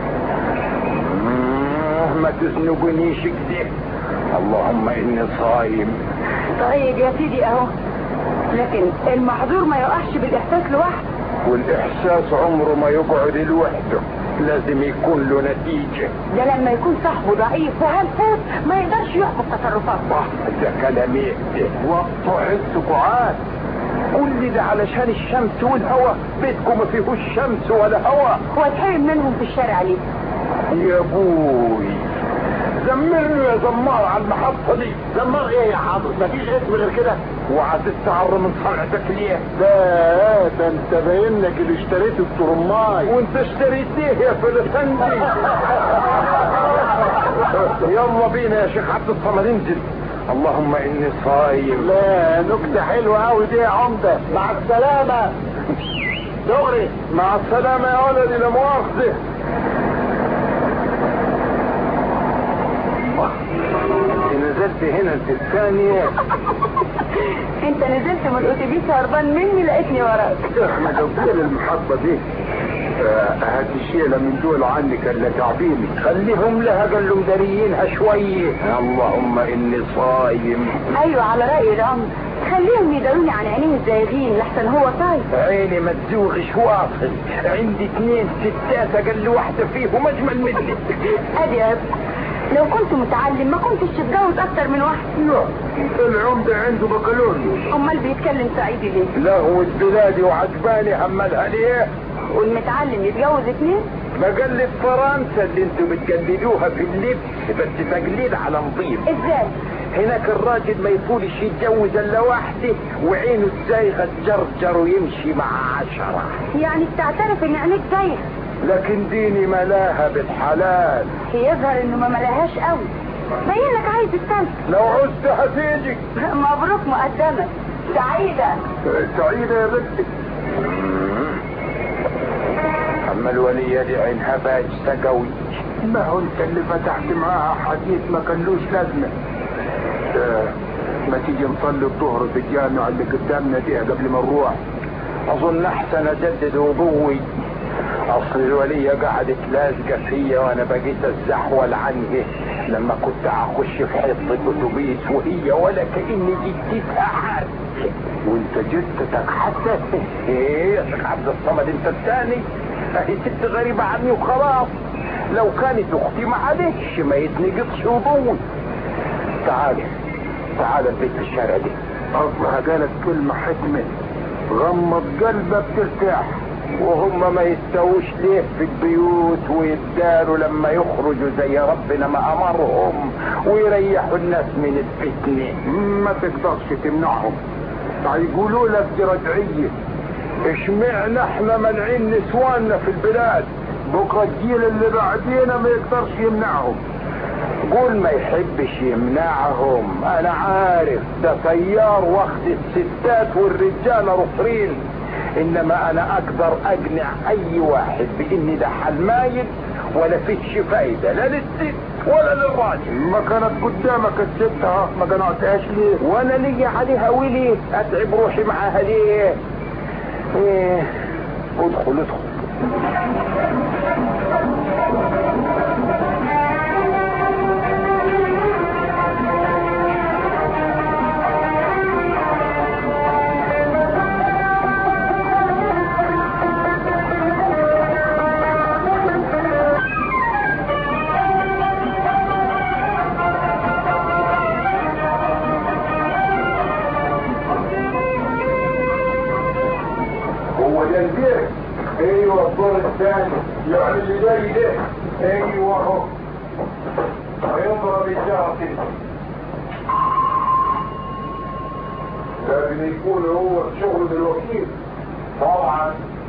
آه، ما تزنقنيش كده اللهم اني صايم طيب يا سيدي اهو لكن المحظور ما يقعش بالاحساس لوحده والاحساس عمره ما يقعد لوحده لازم يكون له نتيجة ده لما يكون صاحبه ضعيف وهلفوت ما يقدرش يحبط تصرفاته صح ده كلام يهدي وقت عز قعاد قول لي ده علشان الشمس والهواء بيتكم ما فيهوش شمس ولا هواء هو اتحرم منهم في الشارع ليه يا بوي زمرني يا زمار على المحطة دي زمار ايه يا حاضر مفيش اسم غير كده وهتستعر من صنعتك ليه لا ده انت باين لك اللي اشتريت الترماي وانت اشتريت ايه يا فلسندي يلا بينا يا شيخ عبد الصمد انزل اللهم اني صايم لا نكتة حلوة قوي دي يا عمدة مع السلامة دغري مع السلامة يا ولدي لا مؤاخذة انت نزلت هنا انت الثانية انت نزلت من الاتوبيس هربان مني لقيتني وراك احنا جبنا المحطة دي هات الشيلة من دول عنك الا تعبيني خليهم لها قال له مداريينها شوية اللهم اني صايم ايوه على راي العمر خليهم يداروني عن عينيه الزايغين لحسن هو طايف عيني ما تزوغش واصل عندي اثنين ستات اقل واحدة فيهم اجمل مني ادي يا ابني لو كنت متعلم ما كنتش تتجوز اكتر من واحد لا العمدة عنده بكالوريوس امال بيتكلم صعيدي ليه لغوة بلادي وعجباني هملها ليه والمتعلم يتجوز اتنين بقلد فرنسا اللي انتوا بتقلدوها في اللبس بس تقليد على نظيف ازاي هناك الراجل ما يطولش يتجوز الا واحدة وعينه الزايغة تجرجر ويمشي مع عشرة يعني بتعترف ان عينيك زيها لكن ديني ملاها بالحلال يظهر انه ما ملاهاش قوي باين لك عايز تستنى لو عزت هتيجي مبروك مقدمة سعيدة سعيدة يا بنتي اما الولية دي عينها باجسة قوي ما هو انت اللي فتحت معاها حديث ما كانلوش لازمة آه، ما تيجي نصلي الظهر في الجامع اللي قدامنا دي قبل ما نروح اظن احسن اجدد وضوي اصل الولية قعدت لازقة فيا وانا بقيت اتزحول عنها لما كنت اخش في حيطة اتوبيس وهي ولا كاني جدتها حد وانت جدتك حتى ايه يا شيخ عبد الصمد انت الثاني اهي ست غريبة عني وخلاص لو كانت اختي معلش ما يتنقضش وضوي تعال تعال البيت في الشارع دي اصلها قالت كلمة حكمة غمض قلبك ترتاح وهم ما يستووش ليه في البيوت ويداروا لما يخرجوا زي ربنا ما امرهم ويريحوا الناس من الفتنة ما تقدرش تمنعهم هيقولوا لك دي رجعية اشمعنا احنا منعين نسواننا في البلاد بكره الجيل اللي بعدينا ما يقدرش يمنعهم قول ما يحبش يمنعهم انا عارف ده تيار واخد الستات والرجاله رفرين انما انا اقدر اقنع اي واحد بان ده حلمايل ولا فيش فايده لا للست ولا للراجل ما كانت قدامك الستها ما قنعتهاش ليه وانا لي عليها ولي اتعب روحي معاها ليه ايه ادخل ادخل هو ده البيت ايوه الدور الثاني يعني اللي جاي ده ايوه اهو هيضرب الجرس كده لازم يكون هو شغل الوكيل طبعا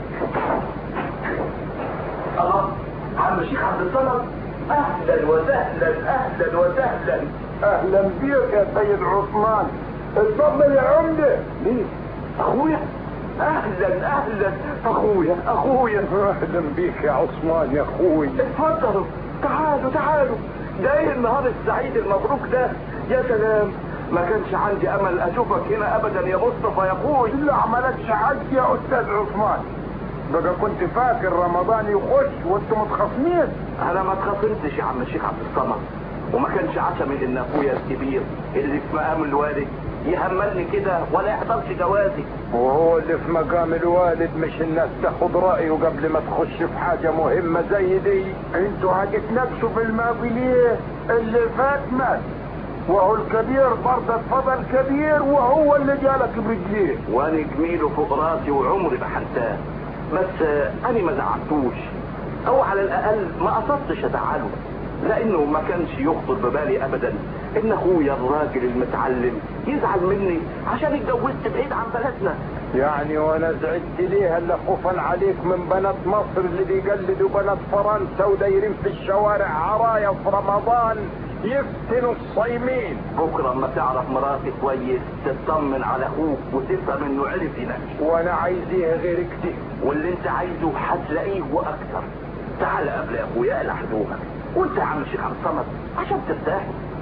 الله عم الشيخ عبد الصمد اهلا وسهلا اهلا وسهلا اهلا بيك يا سيد عثمان اتفضل يا عمده ليه اخويا اهلا اهلا اخويا اخويا اهلا بيك يا عثمان يا اخوي اتفضلوا تعالوا تعالوا ده ايه النهار السعيد المبروك ده يا سلام ما كانش عندي امل اشوفك هنا ابدا يا مصطفى يا اخوي اللي عملكش حاجه يا استاذ عثمان بقى كنت فاكر رمضان يخش وانتم متخاصمين انا ما اتخاصمتش يا عم الشيخ عبد الصمد وما كانش عشمي ان اخويا الكبير اللي في مقام الوالد يهملني كده ولا يحضرش جوازي وهو اللي في مقام الوالد مش الناس تاخد رأيه قبل ما تخش في حاجة مهمة زي دي انتوا هتتناقشوا في الماضي ليه اللي فات مات وهو الكبير برضه اتفضل كبير وهو اللي جالك برجليه وانا جميله فوق راسي وعمري ما هنساه بس آه، انا ما زعلتوش او على الاقل ما قصدتش ازعله لانه ما كانش يخطر ببالي ابدا ان اخويا الراجل المتعلم يزعل مني عشان اتجوزت بعيد عن بلدنا يعني وانا زعلت ليه الا خوفا عليك من بنات مصر اللي بيقلدوا بنات فرنسا ودايرين في الشوارع عرايا في رمضان يفتنوا الصايمين بكره اما تعرف مراتي كويس تطمن على اخوك وتفهم انه عرف يناقش وانا عايزيها غير كده واللي انت عايزه هتلاقيه واكتر تعال قبل يا اخويا الحدومه وانت يا عم الشيخ عبد الصمد عشان ترتاح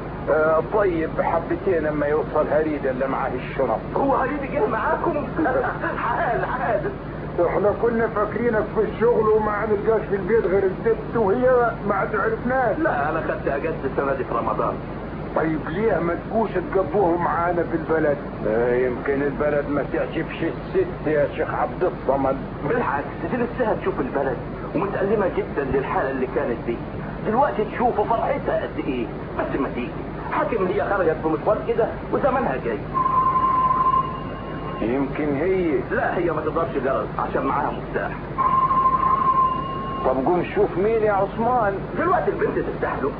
آه طيب حبتين اما يوصل هريد اللي معاه الشنط هو هريدي جه معاكم حال حال احنا كنا فاكرينك في الشغل وما نلقاش في البيت غير الست وهي ما تعرفناش لا انا خدت اجازه السنه دي في رمضان طيب ليه ما تجوش تقضوه معانا في البلد آه يمكن البلد ما تعجبش الست يا شيخ عبد الصمد بالعكس دي لسه تشوف البلد ومتألمة جدا للحالة اللي كانت دي دلوقتي تشوفوا فرحتها قد ايه بس ما تيجي حاكم هي خرجت في مشوار كده وزمانها جاي يمكن هي لا هي ما تقدرش جرس عشان معاها مفتاح طب قوم شوف مين يا عثمان دلوقتي البنت تفتح له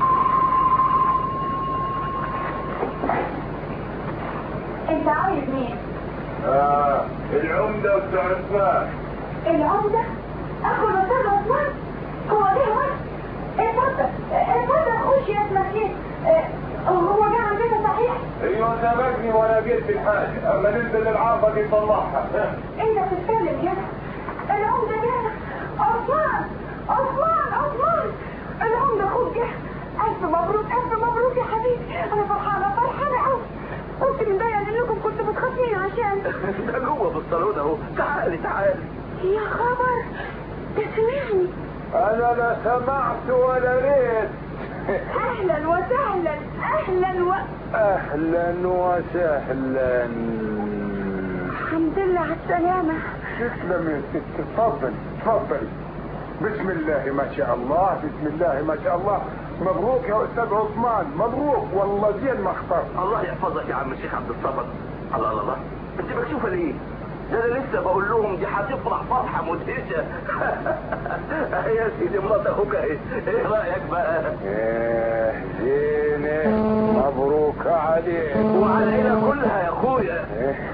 انت عايز مين؟ آه العمدة بتاع عثمان العمدة؟ اخو الاستاذ عثمان؟ هو ده وقت؟ اتفضل اتفضل خش يا اسمك ايه؟ اه، هو جه عندنا صحيح؟ ايوه سبقني وانا جيت الحاجة اما ننزل العرضة دي طلعها انت بتتكلم كده العمدة جه عثمان عثمان عثمان العمدة اخوك جه الف مبروك الف مبروك يا حبيبي انا فرحانة فرحانة قوي قلت من ضيق انكم كنتوا بتخافين عشان ده جوه في الصالون اهو تعالي تعالي يا خبر تسمعني انا لا سمعت ولا ريت اهلا وسهلا اهلا و اهلا وسهلا الحمد لله على السلامة تسلم يا ست تفضل تفضل بسم الله ما شاء الله بسم الله ما شاء الله مبروك يا استاذ عثمان مبروك والله زين ما اخترت الله يحفظك يا عم الشيخ عبد الصمد الله الله الله انت مكشوفه ليه ده انا لسه بقول لهم دي هتفرح فرحه مدهشه يا سيدي مرات اخوك اهي ايه رايك بقى ايه زينة مبروك عليك وعلى العيله كلها يا اخويا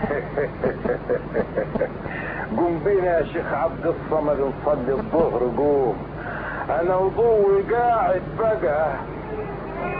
قوم بينا يا شيخ عبد الصمد نصلي الظهر قوم انا وضوي قاعد بقى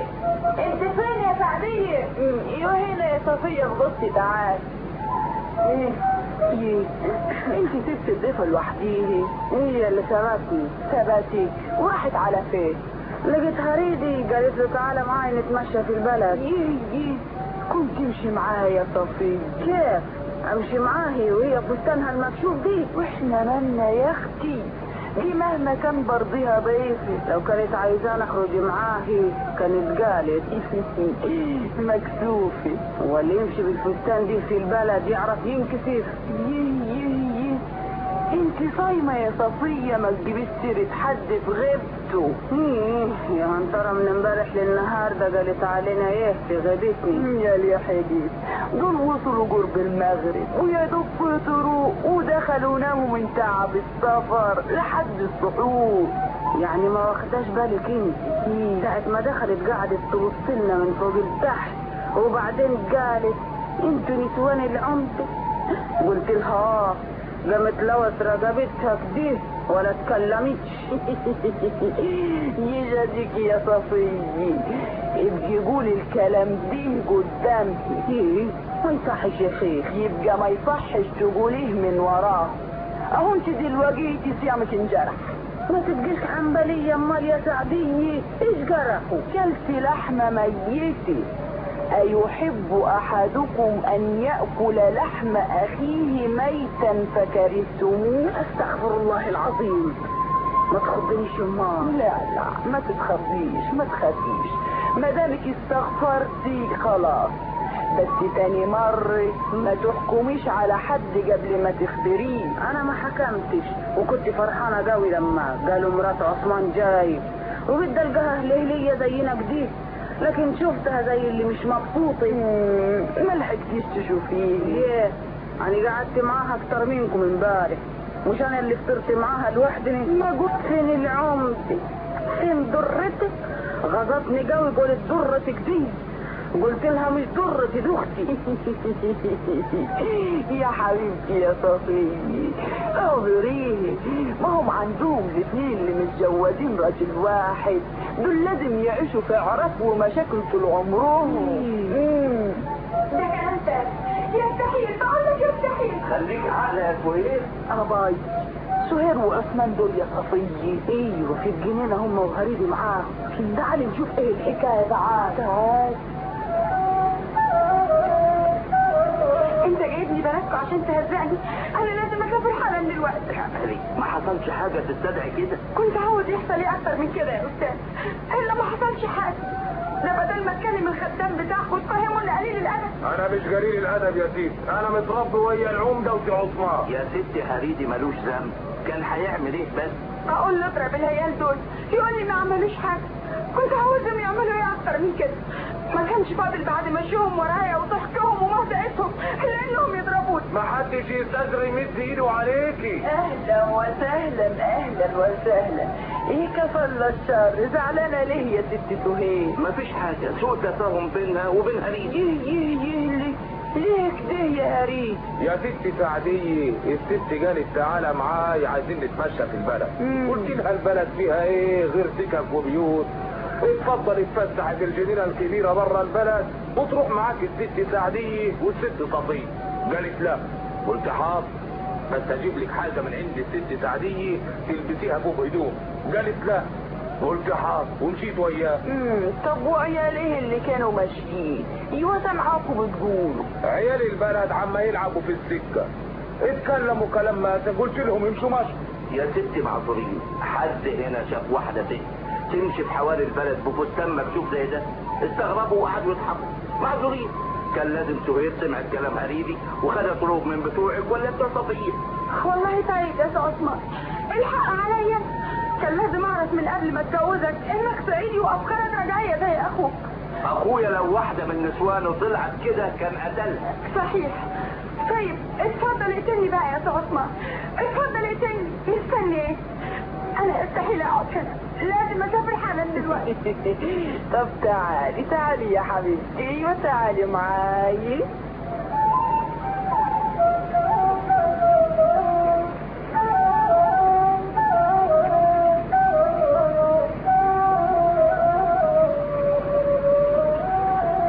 انت فين يا سعدية ايوه هنا يا صفية بصي تعال ايه ايه انت سبت الضيفة لوحديه هي اللي سبتني سبتي واحد على فين لقيت هريدي قالت له تعالى معايا نتمشى في البلد ايه ايه كنت تمشي معاها يا صفية كيف امشي معاهي وهي فستانها المكشوف دي واحنا مالنا يا اختي دي مهما كان برضيها ضيفي لو كانت عايزاني اخرج معاهي كانت قالت مكسوفي واللي يمشي بالفستان دي في البلد يعرف ينكسف يه يه يه انت صايمة يا صفية ما تجيبيش سيرة حد في غيبته يا من ترى من امبارح للنهاردة قالت علينا ايه في غيبتني يا لي حديث دول وصلوا قرب المغرب ويا دوب فطروا ودخلوا ناموا من تعب السفر لحد السحور يعني ما واخداش بالك انت ساعة ما دخلت قعدت تبص لنا من فوق لتحت وبعدين قالت انتوا نسوان العمدة قلت لها اه قامت لوت رقبتها كده ولا اتكلمتش يجدك يا صفية ابقي قولي الكلام دي قدامي ايه ما يصحش يا شيخ يبقى ما يصحش تقوليه من وراه اهو انت دلوقتي صيامك انجرح ما تبقيش حنبلية امال يا سعدية ايش جرحوا كلت لحمة ميتة أيحب أحدكم أن يأكل لحم أخيه ميتا فكرهتموه أستغفر الله العظيم ما تخضنيش يما لا لا ما تتخضيش ما تخافيش ما دامك استغفرتي خلاص بس تاني مرة ما تحكميش على حد قبل ما تخبريه انا ما حكمتش وكنت فرحانة قوي لما قالوا مرات عثمان جاي وبدي القاها هليلية زينا كده لكن شفتها زي اللي مش مبسوطة ما لحقتيش تشوفيه ليه؟ أنا قعدت معاها أكتر منكم امبارح مش أنا اللي فطرت معاها لوحدي ما قلت فين العمدة فين درتك غضبني قوي قلت درتك دي قلت لها مش درتي دي اختي يا حبيبتي يا صفية اعذريه ما هم عندهم الاثنين اللي متجوزين راجل واحد دول لازم يعيشوا في عرف ومشاكل طول عمرهم ده كلام يستحيل بقول لك يستحيل خليك عقل يا كويس انا باي سهير وعثمان دول يا صفية ايوه في الجنينة هم وهريدي معاهم تعالي نشوف ايه الحكاية تعال تعال انت جايبني بناتكم عشان تهزقني انا لازم اسافر حالا دلوقتي اعملي ما حصلش حاجة تستدعي كده كنت عاوز يحصل ايه اكتر من كده يا استاذ الا ما حصلش حاجه ده بدل ما اتكلم الخدام بتاعكم تفهموني قليل الادب انا مش قليل الادب يا سيدي انا متربي ويا العمده وسي عثمان يا ستي هريدي ملوش ذنب كان هيعمل ايه بس اقول له اضرب العيال دول يقول لي ما عملوش حاجه كنت عاوزهم يعملوا ايه اكتر من كده ما كانش فاضل بعد مشيهم ورايا وضحكهم ومهدئتهم الا انهم يضربوني ما حدش يستجري يمد ايده عليكي اهلا وسهلا اهلا وسهلا ايه كفى الله الشر زعلانه ليه يا ست سهيل مفيش حاجة سوء تفاهم بينها وبين هريدي يه يه يه ليه ليه كده يا هريد يا ست سعدية الست قالت تعالى معاي عايزين نتمشى في البلد قلت لها البلد فيها ايه غير سكك وبيوت اتفضل اتفسح في الجنينة الكبيرة بره البلد وتروح معاك الست سعدية والست صفية قالت لا قلت حاضر بس اجيب لك حاجة من عند الست سعدية تلبسيها فوق هدوم قالت لا قلت حاضر ومشيت وياها مم، طب وعيال ايه اللي كانوا ماشيين ايوه سامعاكم بتقولوا عيال البلد عما يلعبوا في السكة اتكلموا كلام ما قلت لهم امشوا مشوا يا ستي معذورين حد هنا شاف واحدة ست تمشي في حوالي البلد بفستان مكتوب زي ده استغربوا وقعدوا يضحكوا معذورين كان لازم سهير سمعت كلام هريدي وخدت طلوب من بتوعك ولا بتوع صفية والله سعيد يا سي عثمان الحق عليا كان لازم اعرف من قبل ما اتجوزك انك صعيدي وافكارك رجعيه زي اخوك اخويا لو واحدة من نسوانه طلعت كده كان قتلها صحيح طيب اتفضل اقتلني بقى يا سي عثمان اتفضل اقتلني مستني ايه انا استحيل اقعد هنا لازم اسافر حالا دلوقتي طب تعالي تعالي يا حبيبتي ايوه تعالي معاي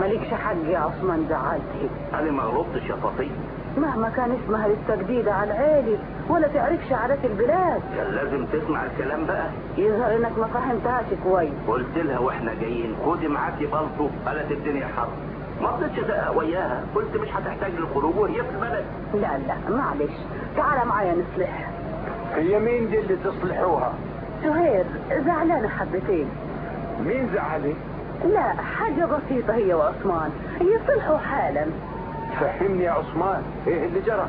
مالكش حق يا عثمان زعلتك انا ما غلطتش يا فطيه مهما كان اسمها لسه جديدة على العيلة ولا تعرفش عادات البلاد كان لازم تسمع الكلام بقى يظهر انك ما فهمتهاش كويس قلت لها واحنا جايين خدي معاكي بلطو قالت الدنيا حر ما رضيتش ادقق وياها قلت مش هتحتاج للخروج وهي في البلد لا لا معلش تعال معايا نصلح هي مين دي اللي تصلحوها سهير زعلانة حبتين مين زعلك لا حاجة بسيطة هي وعثمان يصلحوا حالا فهمني يا عثمان ايه اللي جرى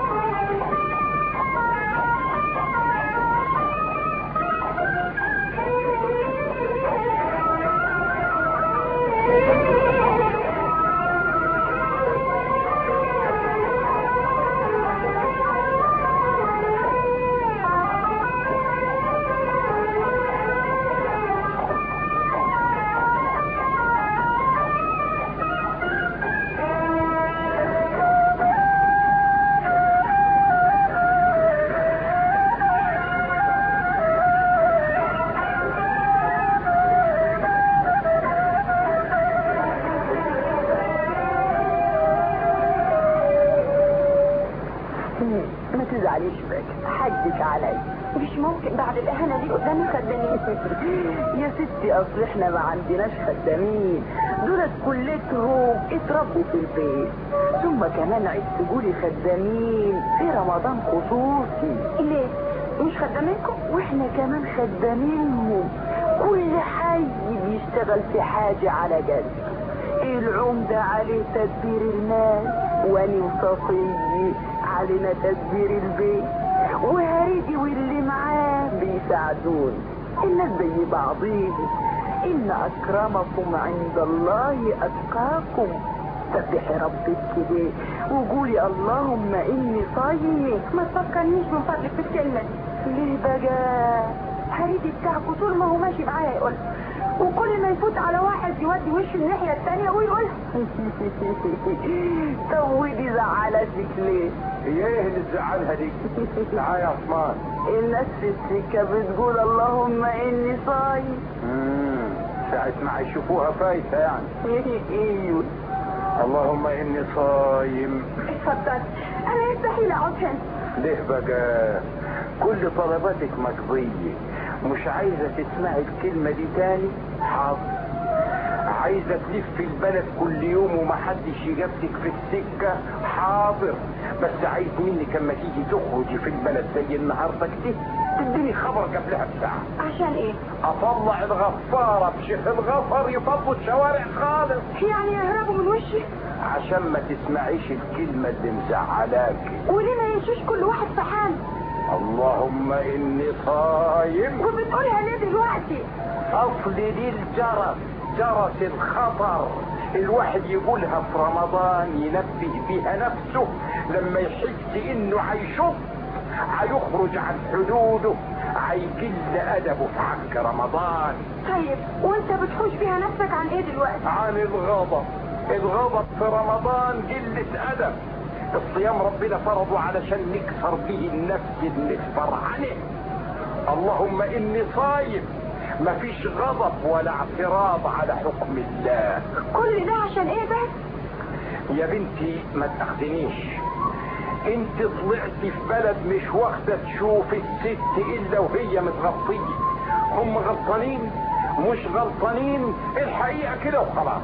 ما تزعليش بك حقك علي مش ممكن بعد الاهانه دي قدام الخدامين يا ستي اصل احنا ما عندناش خدامين دولت كلتهم اتربوا في البيت ثم كمان عايز تقولي خدامين في رمضان خصوصي ليه مش خدامينكم واحنا كمان خدامينهم كل حي بيشتغل في حاجة على جد العمدة عليه تدبير المال واني وصفي علينا تدبير البيت وهريدي واللي معاه بيساعدون الناس زي بعضيهم إن أكرمكم عند الله أتقاكم سبحي ربك كده وقولي اللهم إني صايمة ما تفكرنيش من فضلك في الكلمه دي ليه بقى هريدي بتاعكوا طول ما هو ماشي معايا يقول وكل ما يفوت على واحد يودي وشه الناحيه الثانيه ويقول طب ودي زعلتك ليه هي ايه اللي تزعلها دي تعال يا عثمان الناس في السكة بتقول اللهم إني صايم مم. ساعة ما يشوفوها فايتة يعني ايوه اللهم اني صايم اتفضل انا يستحيل اقعد هنا ليه بقى كل طلباتك مقضية مش عايزة تسمعي الكلمة دي تاني حاضر عايزة تلف في البلد كل يوم ومحدش يجابلك في السكة حاضر بس عايز منك اما تيجي تخرجي في البلد زي النهارده كده تديني خبر قبلها بساعة عشان ايه اطلع الغفارة بشيخ الغفر يفضوا الشوارع خالص يعني يهربوا من وشي عشان ما تسمعيش الكلمة اللي مزعلاك وليه ما يمشوش كل واحد في حاله اللهم اني صايم وبتقولها ليه دلوقتي اصل دي الجرس جرس الخطر الواحد يقولها في رمضان ينبه بها نفسه لما يحس انه هيشط هيخرج عن حدوده هيقل ادبه في حق رمضان طيب وانت بتحوش فيها نفسك عن ايه دلوقتي عن الغضب الغضب في رمضان قلة ادب الصيام ربنا فرضه علشان نكسر به النفس اللي فرحانه اللهم اني صايم مفيش غضب ولا اعتراض على حكم الله كل ده عشان ايه بس يا بنتي ما تاخدنيش انت طلعتي في بلد مش واخده تشوف الست الا وهي متغطيه هم غلطانين مش غلطانين الحقيقه كده وخلاص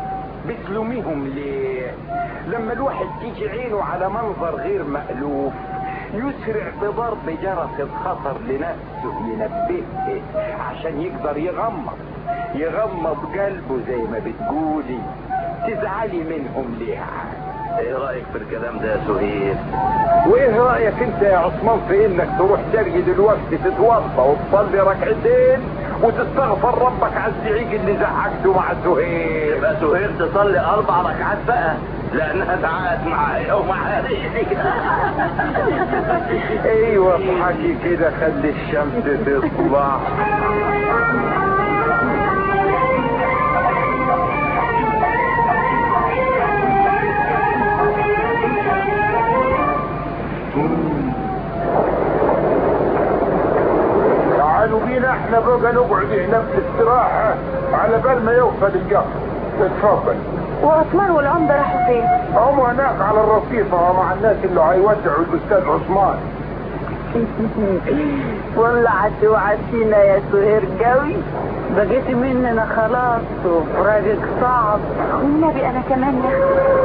بتلوميهم ليه لما الواحد تيجي عينه على منظر غير مألوف يسرع بضرب جرس الخطر لنفسه ينبهه عشان يقدر يغمض يغمض قلبه زي ما بتقولي تزعلي منهم ليه ايه رايك في الكلام ده يا سهير وايه رايك انت يا عثمان في انك تروح جري دلوقتي تتوضى وتصلي ركعتين وتستغفر ربك على الزعيق اللي زعجته مع سهير يبقى سهير تصلي اربع ركعات بقى لانها زعقت معايا ومعايا ايوه اضحكي كده خلي الشمس تطلع تعالوا بينا احنا بقى نقعد هنا في الاستراحة على بال ما يوصل القطر اتفضل وعثمان والعمدة راحوا فين؟ هم هناك على الرصيفة مع الناس اللي هيودعوا الاستاذ عثمان والله هتوعدينا يا سهير قوي بقيتي مننا خلاص وفراقك صعب والنبي انا كمان يا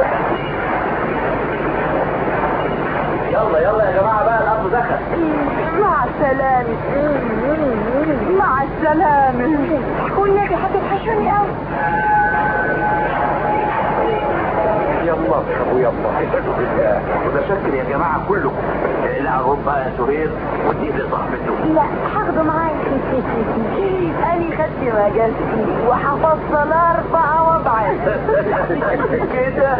يلا يلا يا جماعه بقى القطر دخل مع السلامة مع السلامة والنبي هتوحشوني قوي يلا اشربوا يلا متشكر يا جماعه كلكم لا الرب بقى يا سهير وديه لصاحبته لا هاخده معايا أنا خدت مجالتي وحفظت الأربع وضعي كده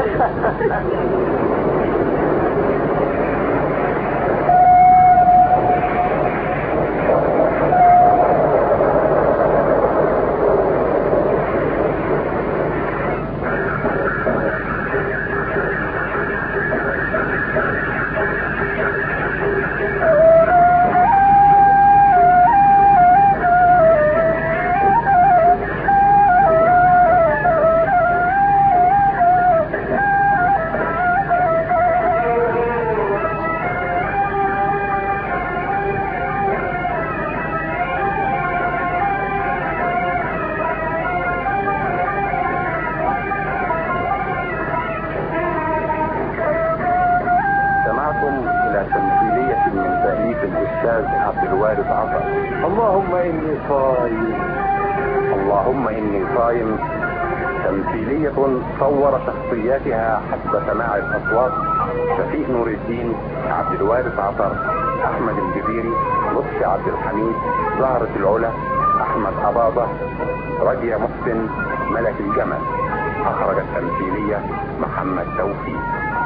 سمعتم الى تمثيلية من تأليف الاستاذ عبد الوارث عطا اللهم اني صايم اللهم اني صايم تمثيلية صور شخصياتها حسب سماع الاصوات شفيق نور الدين عبد الوارث عطر احمد الجبيري لطفي عبد الحميد زهرة العلا احمد اباضة رجية محسن ملك الجمل اخرج التمثيلية محمد توفيق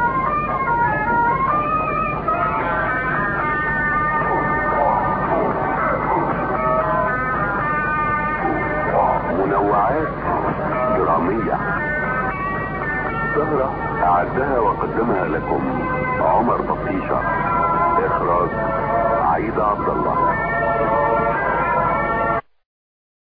منوعات درامية سهرة أعدها وقدمها لكم عمر بطيشة